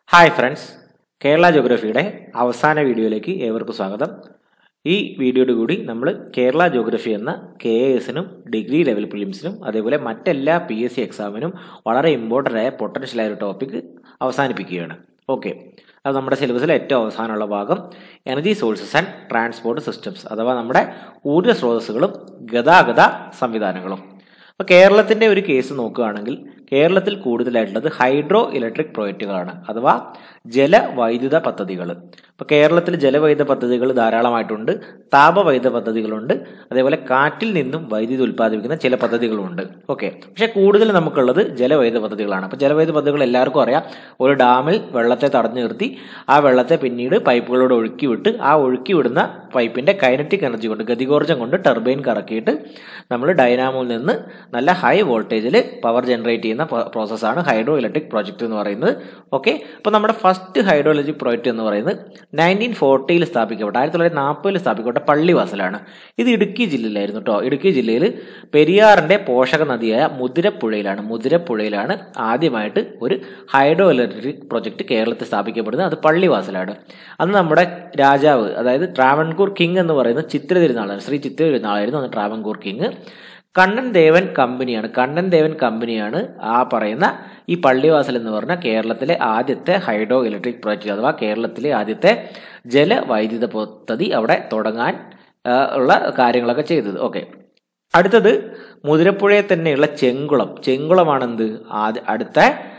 hi friends Kerala ജോഗ്രഫിയുടെ അവസാന വീഡിയോയിലേക്ക് ഏവർക്കും സ്വാഗതം ഈ വീഡിയോയുടെ കൂടി നമ്മൾ കേരള ജോഗ്രഫി എന്ന കെ എ എസിനും ഡിഗ്രി ലെവൽ പ്രിലിംസിനും അതേപോലെ മറ്റെല്ലാ പി എസ് സി എക്സാമിനും വളരെ ഇമ്പോർട്ടൻ്റ് ആയ പൊട്ടൻഷ്യൽ ആയ ഒരു ടോപ്പിക് അവസാനിപ്പിക്കുകയാണ് ഓക്കെ അത് നമ്മുടെ സിലബസിലെ ഏറ്റവും അവസാനമുള്ള ഭാഗം energy sources and transport systems അഥവാ നമ്മുടെ ഊർജ്ജ സ്രോതസ്സുകളും ഗതാഗത സംവിധാനങ്ങളും അപ്പോൾ കേരളത്തിൻ്റെ ഒരു കേസ് നോക്കുകയാണെങ്കിൽ കേരളത്തിൽ കൂടുതലായിട്ടുള്ളത് ഹൈഡ്രോ ഇലക്ട്രിക് പ്രോജക്റ്റുകളാണ് അഥവാ ജലവൈദ്യുത പദ്ധതികൾ ഇപ്പോൾ കേരളത്തിൽ ജലവൈദ്യുത പദ്ധതികൾ ധാരാളമായിട്ടുണ്ട് താപവൈദ്യുത പദ്ധതികളുണ്ട് അതേപോലെ കാറ്റിൽ നിന്നും വൈദ്യുതി ഉൽപ്പാദിപ്പിക്കുന്ന ചില പദ്ധതികളുമുണ്ട് ഓക്കെ പക്ഷേ കൂടുതൽ നമുക്കുള്ളത് ജലവൈദ്യുത പദ്ധതികളാണ് അപ്പോൾ ജലവൈദ്യുത പദ്ധതികൾ എല്ലാവർക്കും അറിയാം ഒരു ഡാമിൽ വെള്ളത്തെ തടഞ്ഞു നിർത്തി ആ വെള്ളത്തെ പിന്നീട് പൈപ്പുകളോട് ഒഴുക്കി വിട്ട് ആ ഒഴുക്കി വിടുന്ന പൈപ്പിൻ്റെ കൈനറ്റിക് എനർജി കൊണ്ട് ഗതികോർജ്ജം കൊണ്ട് ടർബൈൻ കറക്കിയിട്ട് നമ്മൾ ഡൈനാമോയിൽ നിന്ന് നല്ല ഹൈ വോൾട്ടേജിൽ പവർ ജനറേറ്റ് ചെയ്യുന്ന പ്രോസസ്സാണ് ഹൈഡ്രോ ഇലക്ട്രിക് പ്രോജക്റ്റ് എന്ന് പറയുന്നത് ഓക്കെ അപ്പോൾ നമ്മുടെ ഫസ്റ്റ് ഹൈഡ്രോ ഇലക്ട്രിക് പ്രോജക്റ്റ് എന്ന് പറയുന്നത് നയൻറ്റീൻ ഫോർട്ടിയിൽ സ്ഥാപിക്കപ്പെട്ട ആയിരത്തി തൊള്ളായിരത്തി നാൽപ്പതിൽ സ്ഥാപിക്കപ്പെട്ട പള്ളിവാസലാണ് ഇത് ഇടുക്കി ജില്ലയിലായിരുന്നു കേട്ടോ ഇടുക്കി ജില്ലയിൽ പെരിയാറിൻ്റെ പോഷക നദിയായ മുതിരപ്പുഴയിലാണ് മുതിരപ്പുഴയിലാണ് ആദ്യമായിട്ട് ഒരു ഹൈഡ്രോ ഇലക്ട്രിക് പ്രോജക്റ്റ് കേരളത്തിൽ സ്ഥാപിക്കപ്പെടുന്നത് അത് പള്ളിവാസലാണ് അന്ന് നമ്മുടെ രാജാവ് അതായത് ട്രാവൻകൂർ കിങ് എന്ന് പറയുന്ന ചിത്ര തിരുനാളാണ് ശ്രീ ചിത്ര തിരുനാളായിരുന്നു അന്ന് ട്രാവൻകൂർ കിങ് കണ്ണൻ ദേവൻ കമ്പനിയാണ് കണ്ണൻ ദേവൻ കമ്പനിയാണ് ആ പറയുന്ന ഈ പള്ളിവാസൽ എന്ന് പറഞ്ഞ കേരളത്തിലെ ആദ്യത്തെ ഹൈഡ്രോ ഇലക്ട്രിക് പ്രോജക്റ്റ് അഥവാ കേരളത്തിലെ ആദ്യത്തെ ജലവൈദ്യുത പദ്ധതി അവിടെ തുടങ്ങാൻ ഉള്ള കാര്യങ്ങളൊക്കെ ചെയ്തത് ഓക്കെ അടുത്തത് മുതിരപ്പുഴയിൽ തന്നെയുള്ള ചെങ്കുളം ചെങ്കുളമാണെന്ത് ആദ്യ അടുത്ത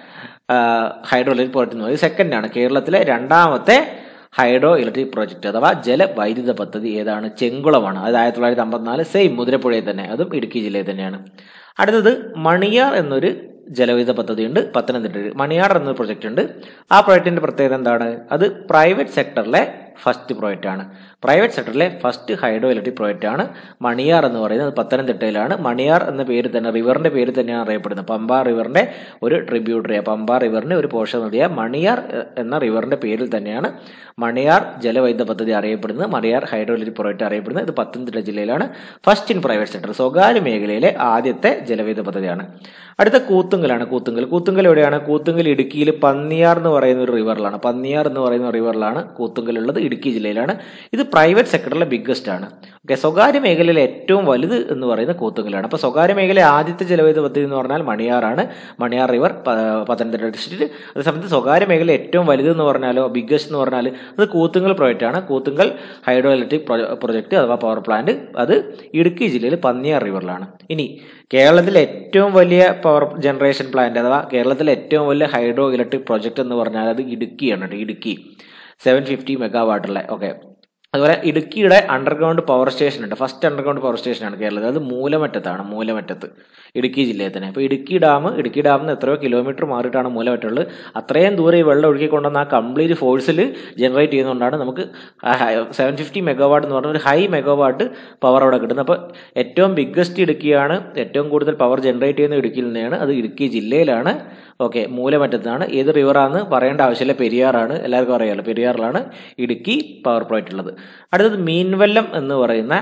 ഹൈഡ്രോ ഇലക്ട്രിക് പ്രോജക്റ്റ് എന്ന് പറയുന്നത് സെക്കൻഡാണ് കേരളത്തിലെ രണ്ടാമത്തെ ഹൈഡ്രോ ഇലക്ട്രിക് പ്രോജക്റ്റ് അഥവാ ജലവൈദ്യുത പദ്ധതി ഏതാണ് ചെങ്കുളമാണ് അത് ആയിരത്തി തൊള്ളായിരത്തി അമ്പത്തിനാല് സെയിം മുതിരപ്പുഴയിൽ തന്നെ അതും ഇടുക്കി ജില്ലയിൽ തന്നെയാണ് അടുത്തത് മണിയാർ എന്നൊരു ജലവൈദ്യുത പദ്ധതിയുണ്ട് പത്തനംതിട്ടയിൽ മണിയാർ എന്നൊരു പ്രൊജക്റ്റ് ഉണ്ട് ആ പ്രൊജക്റ്റിന്റെ പ്രത്യേകത എന്താണ് അത് പ്രൈവറ്റ് സെക്ടറിലെ ഫസ്റ്റ് പ്രോജക്റ്റ് ആണ് പ്രൈവറ്റ് സെക്ടറിലെ ഫസ്റ്റ് ഹൈഡ്രോ ഇലക്ട്രിക് പ്രോജക്റ്റ് ആണ് മണിയാർ എന്ന് പറയുന്നത് പത്തനംതിട്ടയിലാണ് മണിയാർ എന്ന പേര് തന്നെ റിവറിന്റെ പേര് തന്നെയാണ് അറിയപ്പെടുന്നത് പമ്പ റിവറിന്റെ ഒരു ട്രിബ്യൂട്ടറി പമ്പ റിവറിന്റെ ഒരു പോഷക നദിയായ മണിയാർ എന്ന റിവറിന്റെ പേരിൽ തന്നെയാണ് മണിയാർ ജലവൈദ്യുത പദ്ധതി അറിയപ്പെടുന്നത് മണിയാർ ഹൈഡ്രോ ഇലക്ട്രിക് പ്രോജക്റ്റ് അറിയപ്പെടുന്നത് ഇത് പത്തനംതിട്ട ജില്ലയിലാണ് ഫസ്റ്റ് ഇൻ പ്രൈവറ്റ് സെക്ടർ സ്വകാര്യ മേഖലയിലെ ആദ്യത്തെ ജലവൈദ്യുത പദ്ധതിയാണ് അടുത്ത കൂത്തുങ്കലാണ് കൂത്തുങ്കൽ കൂത്തുങ്കൽ എവിടെയാണ് കൂത്തുങ്കൽ ഇടുക്കിയിൽ പന്നിയാർ എന്ന് പറയുന്ന ഒരു റിവറിലാണ് പന്നിയാർ എന്ന് പറയുന്ന റിവറിലാണ് കൂത്തുങ്കൽ ഉള്ളത് ഇടുക്കി ജില്ലയിലാണ് ഇത് പ്രൈവറ്റ് സെക്ടറിലെ ബിഗ്ഗസ്റ്റ് ആണ് ഓക്കെ സ്വകാര്യ മേഖലയിലെ ഏറ്റവും വലുത് എന്ന് പറയുന്നത് കൂത്തുങ്കലാണ് അപ്പോൾ സ്വകാര്യ മേഖലയിലെ ആദ്യത്തെ ജലവൈദ്യുത പദ്ധതി എന്ന് പറഞ്ഞാൽ മണിയാറാണ് മണിയാർ റിവർ പത്തനംതിട്ട ഡിസ്ട്രിക്റ്റ് അതേസമയത്ത് സ്വകാര്യ മേഖല ഏറ്റവും വലുത് എന്ന് പറഞ്ഞാലോ ബിഗ്ഗസ്റ്റ് എന്ന് പറഞ്ഞാൽ അത് കൂത്തുങ്കൽ പ്രോജക്റ്റ് ആണ് കൂത്തുങ്കൽ ഹൈഡ്രോ ഇലക്ട്രിക് പ്രൊജക്റ്റ് അഥവാ പവർ പ്ലാന്റ് അത് ഇടുക്കി ജില്ലയിൽ പന്നിയാർ റിവറിലാണ് ഇനി കേരളത്തിലെ ഏറ്റവും വലിയ പവർ ജനറേഷൻ പ്ലാന്റ് അഥവാ കേരളത്തിലെ ഏറ്റവും വലിയ ഹൈഡ്രോ ഇലക്ട്രിക് പ്രൊജക്റ്റ് എന്ന് പറഞ്ഞാൽ അത് ഇടുക്കിയാണ് ഇടുക്കി സെവൻ ഫിഫ്റ്റി മെഗാവാട്ടുള്ള ഓക്കെ അതുപോലെ ഇടുക്കിയുടെ അണ്ടർഗ്രൗണ്ട് പവർ സ്റ്റേഷൻ ഉണ്ട് ഫസ്റ്റ് അണ്ടർഗ്രൗണ്ട് പവർ സ്റ്റേഷനാണ് കേരളത്തിൽ അത് മൂലമറ്റത്താണ് മൂലമറ്റത്ത് ഇടുക്കി ജില്ലയിൽ തന്നെ അപ്പോൾ ഇടുക്കി ഡാം ഇടുക്കി ഡാമിൽ നിന്ന് എത്രയോ കിലോമീറ്റർ മാറിയിട്ടാണ് മൂലമറ്റുള്ളത് അത്രയും ദൂരം ഈ വെള്ളം ഒഴുകി കൊണ്ടുവന്ന ആ കംപ്ലീറ്റ് ഫോഴ്സിൽ ജനറേറ്റ് ചെയ്യുന്നതുകൊണ്ടാണ് നമുക്ക് സെവൻ ഫിഫ്റ്റി മെഗാവാട്ട് എന്ന് പറഞ്ഞ ഒരു ഹൈ മെഗാവാട്ട് പവർ അവിടെ കിട്ടുന്നത് അപ്പോൾ ഏറ്റവും ബിഗ്ഗസ്റ്റ് ഇടുക്കിയാണ് ഏറ്റവും കൂടുതൽ പവർ ജനറേറ്റ് ചെയ്യുന്ന ഇടുക്കിയിൽ നിന്നാണ് അത് ഇടുക്കി ജില്ലയിലാണ് ഓക്കെ മൂലമറ്റത്താണ് ഏത് റിവറാന്ന് പറയേണ്ട ആവശ്യമില്ല പെരിയാറാണ് എല്ലാവർക്കും അറിയാമല്ലോ പെരിയാറിലാണ് ഇടുക്കി പവർ പ്രോജക്റ്റ് ഉള്ളത് അടുത്തത് മീൻവല്ലം എന്ന് പറയുന്ന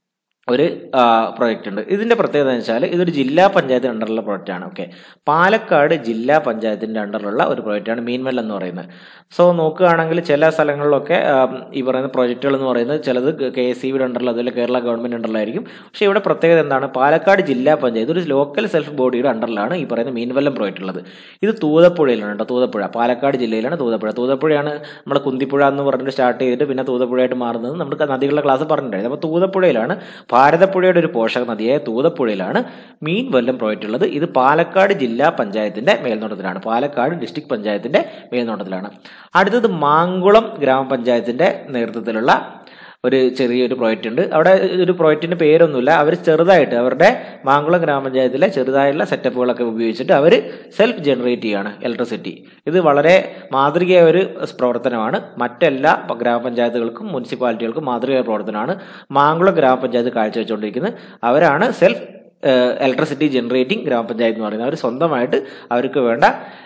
ഒരു പ്രൊജക്റ്റ് ഉണ്ട് ഇതിന്റെ പ്രത്യേകത എന്ന് വെച്ചാൽ ഇതൊരു ജില്ലാ പഞ്ചായത്തിന് അണ്ടറിലുള്ള പ്രൊജക്റ്റ് ആണ് ഓക്കെ പാലക്കാട് ജില്ലാ പഞ്ചായത്തിന്റെ അണ്ടറിലുള്ള ഒരു പ്രൊജക്റ്റാണ് മീൻവെൽ എന്ന് പറയുന്നത് സോ നോക്കുകയാണെങ്കിൽ ചില സ്ഥലങ്ങളിലൊക്കെ ഈ പറയുന്ന പ്രൊജക്റ്റുകൾ എന്ന് പറയുന്നത് ചിലത് കെ എസ് സി ബിയുടെ അണ്ടറിൽ അതുപോലെ കേരള ഗവൺമെന്റ് അണ്ടറിലായിരിക്കും പക്ഷേ ഇവിടെ പ്രത്യേകത എന്താണ് പാലക്കാട് ജില്ലാ പഞ്ചായത്ത് ഒരു ലോക്കൽ സെൽഫ് ബോഡിയുടെ അണ്ടറിലാണ് ഈ പറയുന്ന മീൻവെല്ലം പ്രൊജക്റ്റ് ഉള്ളത് ഇത് തൂതപ്പുഴയിലാണ് കേട്ടോ തൂതപ്പുഴ പാലക്കാട് ജില്ലയിലാണ് തൂതപ്പുഴ തൂതപ്പുഴയാണ് നമ്മുടെ കുന്തിപ്പുഴ എന്ന് പറഞ്ഞിട്ട് സ്റ്റാർട്ട് ചെയ്തിട്ട് പിന്നെ തൂതപ്പുഴയായിട്ട് മാറുന്നത് നമുക്ക് നദികളുടെ ക്ലാസ് പറഞ്ഞിട്ടുണ്ടായിരുന്നു അപ്പോൾ തൂതപ്പുഴയിലാണ് ഭാരതപ്പുഴയുടെ ഒരു പോഷക നദിയായ തൂതപ്പുഴയിലാണ് മീൻ വല്ലം പ്രോജക്റ്റ് ഉള്ളത് ഇത് പാലക്കാട് ജില്ലാ പഞ്ചായത്തിന്റെ മേൽനോട്ടത്തിലാണ് പാലക്കാട് ഡിസ്ട്രിക്ട് പഞ്ചായത്തിന്റെ മേൽനോട്ടത്തിലാണ് അടുത്തത് മാങ്കുളം ഗ്രാമപഞ്ചായത്തിന്റെ നേതൃത്വത്തിലുള്ള ഒരു ചെറിയൊരു പ്രോജക്റ്റ് ഉണ്ട് അവിടെ ഒരു പ്രോജക്റ്റിന്റെ പേരൊന്നുമില്ല അവർ ചെറുതായിട്ട് അവരുടെ മാങ്കുളം ഗ്രാമപഞ്ചായത്തിലെ ചെറുതായിട്ടുള്ള സെറ്റപ്പുകളൊക്കെ ഉപയോഗിച്ചിട്ട് അവർ സെൽഫ് ജനറേറ്റ് ചെയ്യാണ് ഇലക്ട്രിസിറ്റി ഇത് വളരെ മാതൃകയായ ഒരു പ്രവർത്തനമാണ് മറ്റെല്ലാ ഗ്രാമപഞ്ചായത്തുകൾക്കും മുനിസിപ്പാലിറ്റികൾക്കും മാതൃകയായ പ്രവർത്തനമാണ് മാങ്കുളം ഗ്രാമപഞ്ചായത്ത് കാഴ്ചവെച്ചുകൊണ്ടിരിക്കുന്നത് അവരാണ് സെൽഫ് ഇലക്ട്രിസിറ്റി ജനറേറ്റിംഗ് ഗ്രാമപഞ്ചായത്ത് എന്ന് പറയുന്നത് അവർ സ്വന്തമായിട്ട് അവർക്ക് വേണ്ട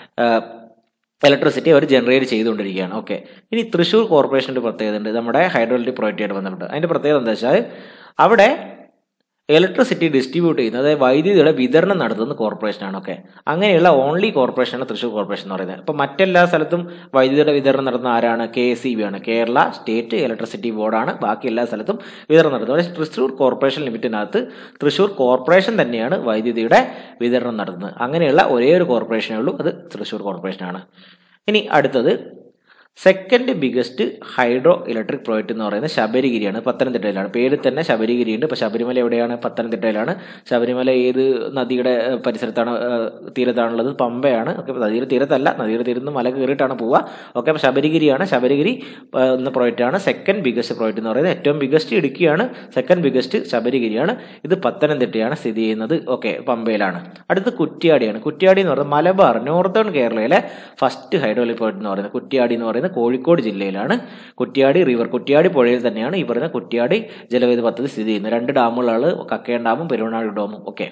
ഇലക്ട്രിസിറ്റി അവർ ജനറേറ്റ് ചെയ്തുകൊണ്ടിരിക്കുകയാണ് ഓക്കെ ഇനി തൃശ്ശൂർ കോർപ്പറേഷൻ്റെ പ്രത്യേകത ഉണ്ട് നമ്മുടെ ഹൈഡ്രോളിറ്റി പ്രോജക്റ്റായിട്ട് ബന്ധപ്പെട്ട് അതിൻ്റെ പ്രത്യേകത എന്താ വെച്ചാൽ അവിടെ ഇലക്ട്രിസിറ്റി ഡിസ്ട്രിബ്യൂട്ട് ചെയ്യുന്നത് അതായത് വൈദ്യുതിയുടെ വിതരണം നടത്തുന്ന കോർപ്പറേഷനാണ് ഓക്കെ അങ്ങനെയുള്ള ഓൺലി കോർപ്പറേഷനാണ് തൃശ്ശൂർ കോർപ്പറേഷൻ എന്ന് പറയുന്നത് അപ്പോൾ മറ്റെല്ലാ സ്ഥലത്തും വൈദ്യുതിയുടെ വിതരണം നടത്തുന്ന ആരാണ് കെ എസ് ഇ ബി ആണ് കേരള സ്റ്റേറ്റ് ഇലക്ട്രിസിറ്റി ബോർഡാണ് ബാക്കി എല്ലാ സ്ഥലത്തും വിതരണം നടത്തുന്നത് പക്ഷേ തൃശ്ശൂർ കോർപ്പറേഷൻ ലിമിറ്റിനകത്ത് തൃശ്ശൂർ കോർപ്പറേഷൻ തന്നെയാണ് വൈദ്യുതിയുടെ വിതരണം നടത്തുന്നത് അങ്ങനെയുള്ള ഒരേ ഒരു കോർപ്പറേഷനേ ഉള്ളൂ അത് തൃശ്ശൂർ കോർപ്പറേഷനാണ് ഇനി അടുത്തത് second biggest hydro electric project എന്ന് പറയുന്നത് ശബരിഗിരിയാണ് പത്തനംതിട്ടയിലാണ് പേര് തന്നെ ശബരിഗിരി ഉണ്ട് ഇപ്പോൾ ശബരിമല എവിടെയാണ് പത്തനംതിട്ടയിലാണ് ശബരിമല ഏത് നദിയുടെ ഏഹ്, പരിസരത്താണ് ഏഹ്, തീരത്താണുള്ളത് പമ്പയാണ് ഓക്കെ നദിയുടെ തീരത്തല്ല നദിയുടെ തീരത്ത് നിന്ന് മല കയറിയിട്ടാണ് പോവുക ഓക്കെ അപ്പോൾ ശബരിഗിരിയാണ് ശബരിഗിരി ഏഹ്, എന്ന പ്രോജക്റ്റാണ് സെക്കൻഡ് ബിഗസ്റ്റ് പ്രോജക്റ്റ് എന്ന് പറയുന്നത് ഏറ്റവും ബിഗസ്റ്റ് ഇടുക്കിയാണ് സെക്കൻഡ് ബിഗസ്റ്റ് ശബരിഗിരിയാണ് ഇത് പത്തനംതിട്ടയാണ് സ്ഥിതി ചെയ്യുന്നത് ഓക്കെ പമ്പയിലാണ് അടുത്ത് കുറ്റ്യാടിയാണ് കുറ്റ്യാടി എന്ന് പറയുന്നത് മലബാർ നോർത്തേൺ കേരളയിലെ ഫസ്റ്റ് ഹൈഡ്രോ ഇലക്ട്രിക് പ്രോജക്റ്റ് എന്ന് പറയുന്നത് കുറ്റ്യാടി എന്ന് പറയുന്നത് കോഴിക്കോട് ജില്ലയിലാണ് കുറ്റ്യാടി റിവർ കുറ്റ്യാടി പുഴയിൽ തന്നെയാണ് ഈ പറയുന്ന കുറ്റ്യാടി ജലവൈദ്യുത പദ്ധതി സ്ഥിതി ചെയ്യുന്നത് രണ്ട് ഡാമുകളാണ് കക്കയം ഡാമും പെരുവണ്ണാട് ഡാമും ഒക്കെ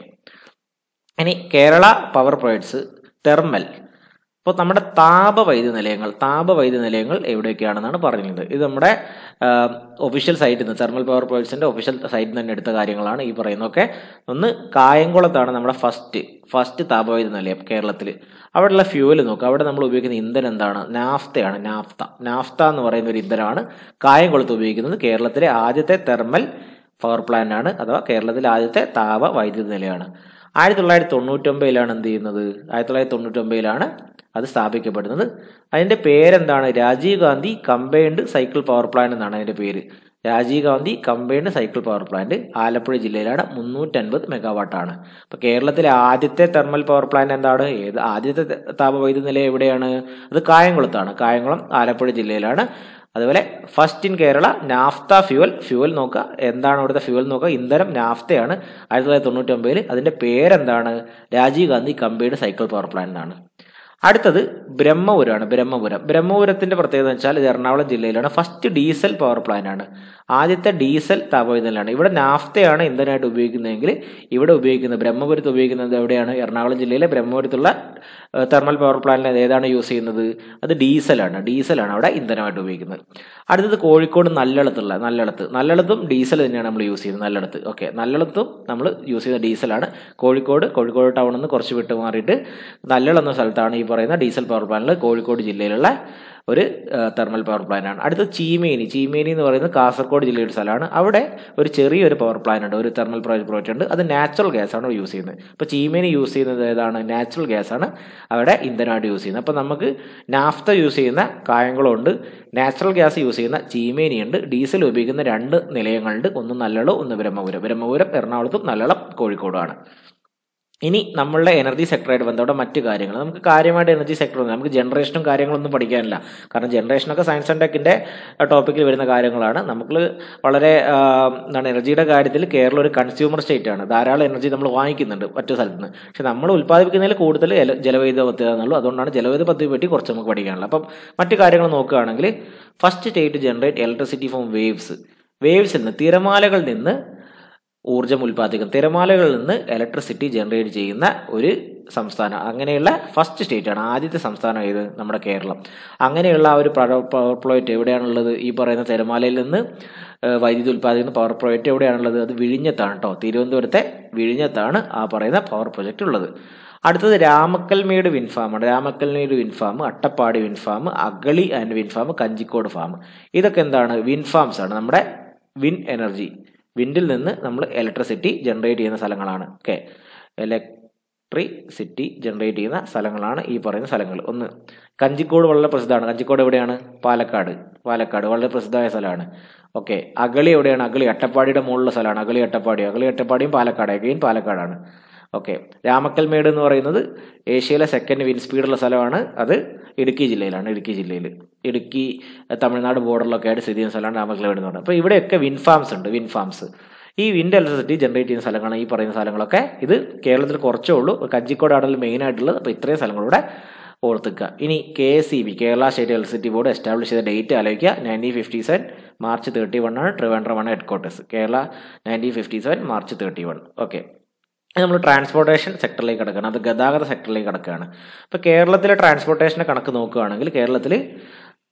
ഇനി കേരള പവർ പ്രൊജക്ട്സ് തെർമൽ അപ്പോൾ നമ്മുടെ താപവൈദ്യുത നിലയങ്ങൾ താപവൈദ്യുത നിലയങ്ങൾ എവിടെയൊക്കെയാണെന്നാണ് പറഞ്ഞിരുന്നത് ഇത് നമ്മുടെ ഒഫീഷ്യൽ സൈറ്റിൽ നിന്ന് തെർമൽ പവർ പ്രൊജക്ട്സിൻ്റെ ഒഫീഷ്യൽ സൈറ്റിൽ നിന്ന് തന്നെ എടുത്ത കാര്യങ്ങളാണ് ഈ പറയുന്നതൊക്കെ ഒന്ന് കായംകുളത്താണ് നമ്മുടെ ഫസ്റ്റ് ഫസ്റ്റ് താപവൈദ്യുത നിലയം കേരളത്തിൽ അവിടെയുള്ള ഫ്യൂവൽ നോക്കുക അവിടെ നമ്മൾ ഉപയോഗിക്കുന്ന ഇന്ധനം എന്താണ് നാഫ്തയാണ് നാഫ്ത നാഫ്ത എന്ന് പറയുന്ന ഒരു ഇന്ധനമാണ് കായംകുളത്ത് ഉപയോഗിക്കുന്നത് കേരളത്തിലെ ആദ്യത്തെ തെർമൽ പവർ പ്ലാന്റ് ആണ് അഥവാ കേരളത്തിലെ ആദ്യത്തെ താപ വൈദ്യുത നിലയമാണ് ആയിരത്തി തൊള്ളായിരത്തി തൊണ്ണൂറ്റൊമ്പതിലാണ് എന്ത് ചെയ്യുന്നത് ആയിരത്തി തൊള്ളായിരത്തി തൊണ്ണൂറ്റൊമ്പതിലാണ് അത് സ്ഥാപിക്കപ്പെടുന്നത് അതിൻ്റെ പേരെന്താണ് Rajiv Gandhi combined cycle power plant എന്നാണ് അതിൻ്റെ പേര് Rajiv Gandhi combined cycle power plant Alappuzha ജില്ലയിലാണ് മുന്നൂറ്റൻപത് മെഗാവാട്ടാണ് അപ്പോൾ കേരളത്തിലെ ആദ്യത്തെ തെർമൽ പവർ പ്ലാന്റ് എന്താണ് ഏത് ആദ്യത്തെ ത- താപവൈദ്യുത നിലയം എവിടെയാണ് അത് കായംകുളത്താണ് കായംകുളം ആലപ്പുഴ ജില്ലയിലാണ് അതുപോലെ first in Kerala naphtha fuel fuel നോക്കുക എന്താണ് ഇവിടുത്തെ ഫ്യൂവൽ നോക്കുക ഇന്ധനം നാഫ്തയാണ് ആയിരത്തി തൊള്ളായിരത്തി തൊണ്ണൂറ്റൊമ്പതിൽ അതിൻ്റെ പേരെന്താണ് Rajiv Gandhi combined cycle power plant എന്നാണ് അടുത്തത് ബ്രഹ്മപുരമാണ് ബ്രഹ്മപുരം ബ്രഹ്മപുരത്തിന്റെ പ്രത്യേകത എന്ന് വെച്ചാൽ ഇത് എറണാകുളം ജില്ലയിലാണ് ഫസ്റ്റ് ഡീസൽ പവർ പ്ലാന്റ് ആണ് ആദ്യത്തെ ഡീസൽ താപവൈദ്യുതലാണ് ഇവിടെ നാഫ്തയാണ് ഇന്ധനമായിട്ട് ഉപയോഗിക്കുന്നതെങ്കിൽ ഇവിടെ ഉപയോഗിക്കുന്നത് ബ്രഹ്മപുരത്ത് ഉപയോഗിക്കുന്നത് എവിടെയാണ് എറണാകുളം ജില്ലയിലെ ബ്രഹ്മപുരത്തുള്ള ഏഹ്, തെർമൽ പവർ പ്ലാന്റിൽ ഏതാണ് യൂസ് ചെയ്യുന്നത് അത് ഡീസലാണ് ഡീസലാണ് അവിടെ ഇന്ധനമായിട്ട് ഉപയോഗിക്കുന്നത് അടുത്തത് കോഴിക്കോട് നല്ലളത്തുള്ള നല്ലളത്ത് നല്ലളത്തും ഡീസൽ തന്നെയാണ് നമ്മൾ യൂസ് ചെയ്യുന്നത് നല്ലളത്ത് ഓക്കെ നല്ലളത്തും നമ്മൾ യൂസ് ചെയ്യുന്ന ഡീസലാണ് കോഴിക്കോട് കോഴിക്കോട് ടൗണിൽ നിന്ന് കുറച്ച് വിട്ട് മാറിയിട്ട് നല്ലളം എന്ന സ്ഥലത്താണ് ഈ പറയുന്ന ഡീസൽ പവർ പ്ലാന്റിൽ കോഴിക്കോട് ജില്ലയിലുള്ള ഒരു തെർമൽ പവർ പ്ലാന്റ് ആണ് അടുത്തത് ചീമേനി ചീമേനി എന്ന് പറയുന്നത് കാസർഗോഡ് ജില്ലയുടെ സ്ഥലമാണ് അവിടെ ഒരു ചെറിയൊരു പവർ പ്ലാന്റ് ഉണ്ട് ഒരു തെർമൽ പ്രോജക്റ്റ് ഉണ്ട് അത് നാച്ചുറൽ ഗ്യാസ് ആണ് യൂസ് ചെയ്യുന്നത് ഇപ്പോൾ ചീമേനി യൂസ് ചെയ്യുന്നത് ഏതാണ് നാച്ചുറൽ ഗ്യാസ് ആണ് അവിടെ ഇന്ധനമായിട്ട് യൂസ് ചെയ്യുന്നത് അപ്പോൾ നമുക്ക് നാഫ്ത യൂസ് ചെയ്യുന്ന കായംകുളമുണ്ട് നാച്ചുറൽ ഗ്യാസ് യൂസ് ചെയ്യുന്ന ചീമേനിയുണ്ട് ഡീസൽ ഉപയോഗിക്കുന്ന രണ്ട് നിലയങ്ങളുണ്ട് ഒന്ന് നല്ലളം ഒന്ന് ബ്രഹ്മപുരം ബ്രഹ്മപുരം എറണാകുളത്തും നല്ലളം കോഴിക്കോടുമാണ് ഇനി നമ്മളുടെ എനർജി സെക്ടറായിട്ട് ബന്ധപ്പെട്ട മറ്റു കാര്യങ്ങൾ നമുക്ക് കാര്യമായിട്ട് എനർജി സെക്ടർ നമുക്ക് ജനറേഷനും കാര്യങ്ങളൊന്നും പഠിക്കാനില്ല കാരണം ജനറേഷനൊക്കെ സയൻസ് ആൻഡ് ടെക്കിൻ്റെ ടോപ്പിക്കിൽ വരുന്ന കാര്യങ്ങളാണ് നമുക്ക് വളരെ ആ, എന്താണ് എനർജിയുടെ കാര്യത്തിൽ കേരളം ഒരു കൺസ്യൂമർ സ്റ്റേറ്റ് ആണ് ധാരാളം എനർജി നമ്മൾ വാങ്ങിക്കുന്നുണ്ട് മറ്റു സ്ഥലത്ത് നിന്ന് പക്ഷെ നമ്മൾ ഉൽപ്പാദിപ്പിക്കുന്നതിൽ കൂടുതൽ ജല- ജലവൈദ്യുത പദ്ധതി എന്നുള്ളൂ അതുകൊണ്ടാണ് ജലവൈദ്യുത പദ്ധതി പറ്റി കുറച്ച് നമുക്ക് പഠിക്കാനുള്ളത് അപ്പം മറ്റു കാര്യങ്ങൾ നോക്കുകയാണെങ്കിൽ first state generate electricity from waves വേവ്സിൽ നിന്ന് തിരമാലകളിൽ നിന്ന് ഊർജ്ജം ഉൽപ്പാദിപ്പിക്കും തിരമാലകളിൽ നിന്ന് ഇലക്ട്രിസിറ്റി ജനറേറ്റ് ചെയ്യുന്ന ഒരു സംസ്ഥാനം അങ്ങനെയുള്ള ഫസ്റ്റ് സ്റ്റേറ്റ് ആണ് ആദ്യത്തെ സംസ്ഥാനം ഏത് നമ്മുടെ കേരളം അങ്ങനെയുള്ള ആ ഒരു പവർ പവർ പ്രോജക്റ്റ് എവിടെയാണുള്ളത് ഈ പറയുന്ന തിരമാലയിൽ നിന്ന് ഏഹ്, വൈദ്യുതി ഉൽപ്പാദിക്കുന്ന പവർ പ്രോജക്റ്റ് എവിടെയാണുള്ളത് അത് വിഴിഞ്ഞത്താണ് കേട്ടോ തിരുവനന്തപുരത്തെ വിഴിഞ്ഞത്താണ് ആ പറയുന്ന പവർ പ്രോജക്റ്റ് ഉള്ളത് അടുത്തത് രാമക്കൽമേട് വിൻ ഫാമാണ് Ramakkalmedu wind farm Attappadi wind farm Agali and wind farm Kanjikode farm ഇതൊക്കെ എന്താണ് വിൻ ഫാംസ് ആണ് നമ്മുടെ വിൻ എനർജി വിൻഡിൽ നിന്ന് നമ്മൾ ഇലക്ട്രിസിറ്റി ജനറേറ്റ് ചെയ്യുന്ന സ്ഥലങ്ങളാണ് ഓക്കെ ഇലക്ട്രിസിറ്റി ജനറേറ്റ് ചെയ്യുന്ന സ്ഥലങ്ങളാണ് ഈ പറയുന്ന സ്ഥലങ്ങൾ ഒന്ന് കഞ്ചിക്കോട് വളരെ പ്രസിദ്ധമാണ് കഞ്ചിക്കോട് എവിടെയാണ് പാലക്കാട് പാലക്കാട് വളരെ പ്രസിദ്ധമായ സ്ഥലമാണ് ഓക്കെ അഗളി എവിടെയാണ് അഗളി അട്ടപ്പാടിയുടെ മുകളിലുള്ള സ്ഥലമാണ് അഗളി അട്ടപ്പാടി അഗളി അട്ടപ്പാടിയും പാലക്കാട് അഗെയിൻ പാലക്കാടാണ് ഓക്കെ രാമക്കൽമേട് എന്ന് പറയുന്നത് ഏഷ്യയിലെ സെക്കൻഡ് വിൻ സ്പീഡുള്ള സ്ഥലമാണ് അത് ഇടുക്കി ജില്ലയിലാണ് ഇടുക്കി ജില്ലയിൽ ഇടുക്കി തമിഴ്നാട് ബോർഡറിലൊക്കെ ആയിട്ട് സ്ഥിതി ചെയ്യുന്ന സ്ഥലമാണ് രാമക്കൽമേട് എന്ന് പറയുന്നത് അപ്പോൾ ഇവിടെയൊക്കെ വിൻ ഫാംസ് ഉണ്ട് വിൻ ഫാംസ് ഈ വിൻഡ് ഇലക്ട്രിസിറ്റി ജനറേറ്റ് ചെയ്യുന്ന സ്ഥലങ്ങളാണ് ഈ പറയുന്ന സ്ഥലങ്ങളൊക്കെ ഇത് കേരളത്തിൽ കുറച്ചേ ഉള്ളൂ കഞ്ചിക്കോടാണ് മെയിൻ ആയിട്ടുള്ളത് അപ്പോൾ ഇത്രയും സ്ഥലങ്ങളുടെ ഓർത്തുക്കുക ഇനി K S E B Kerala state electricity board establish ചെയ്ത ഡേറ്റ് ആലോചിക്കുക nineteen fifty seven March thirty one ആണ് ട്രിവാൻഡ്രമാണ് headquarters Kerala nineteen fifty seven March thirty one okay നമ്മൾ ട്രാൻസ്പോർട്ടേഷൻ സെക്ടറിലേക്ക് കിടക്കുകയാണ് അത് ഗതാഗത സെക്ടറിലേക്ക് കിടക്കുകയാണ് ഇപ്പോൾ കേരളത്തിലെ ട്രാൻസ്പോർട്ടേഷൻ്റെ കണക്ക് നോക്കുകയാണെങ്കിൽ കേരളത്തിൽ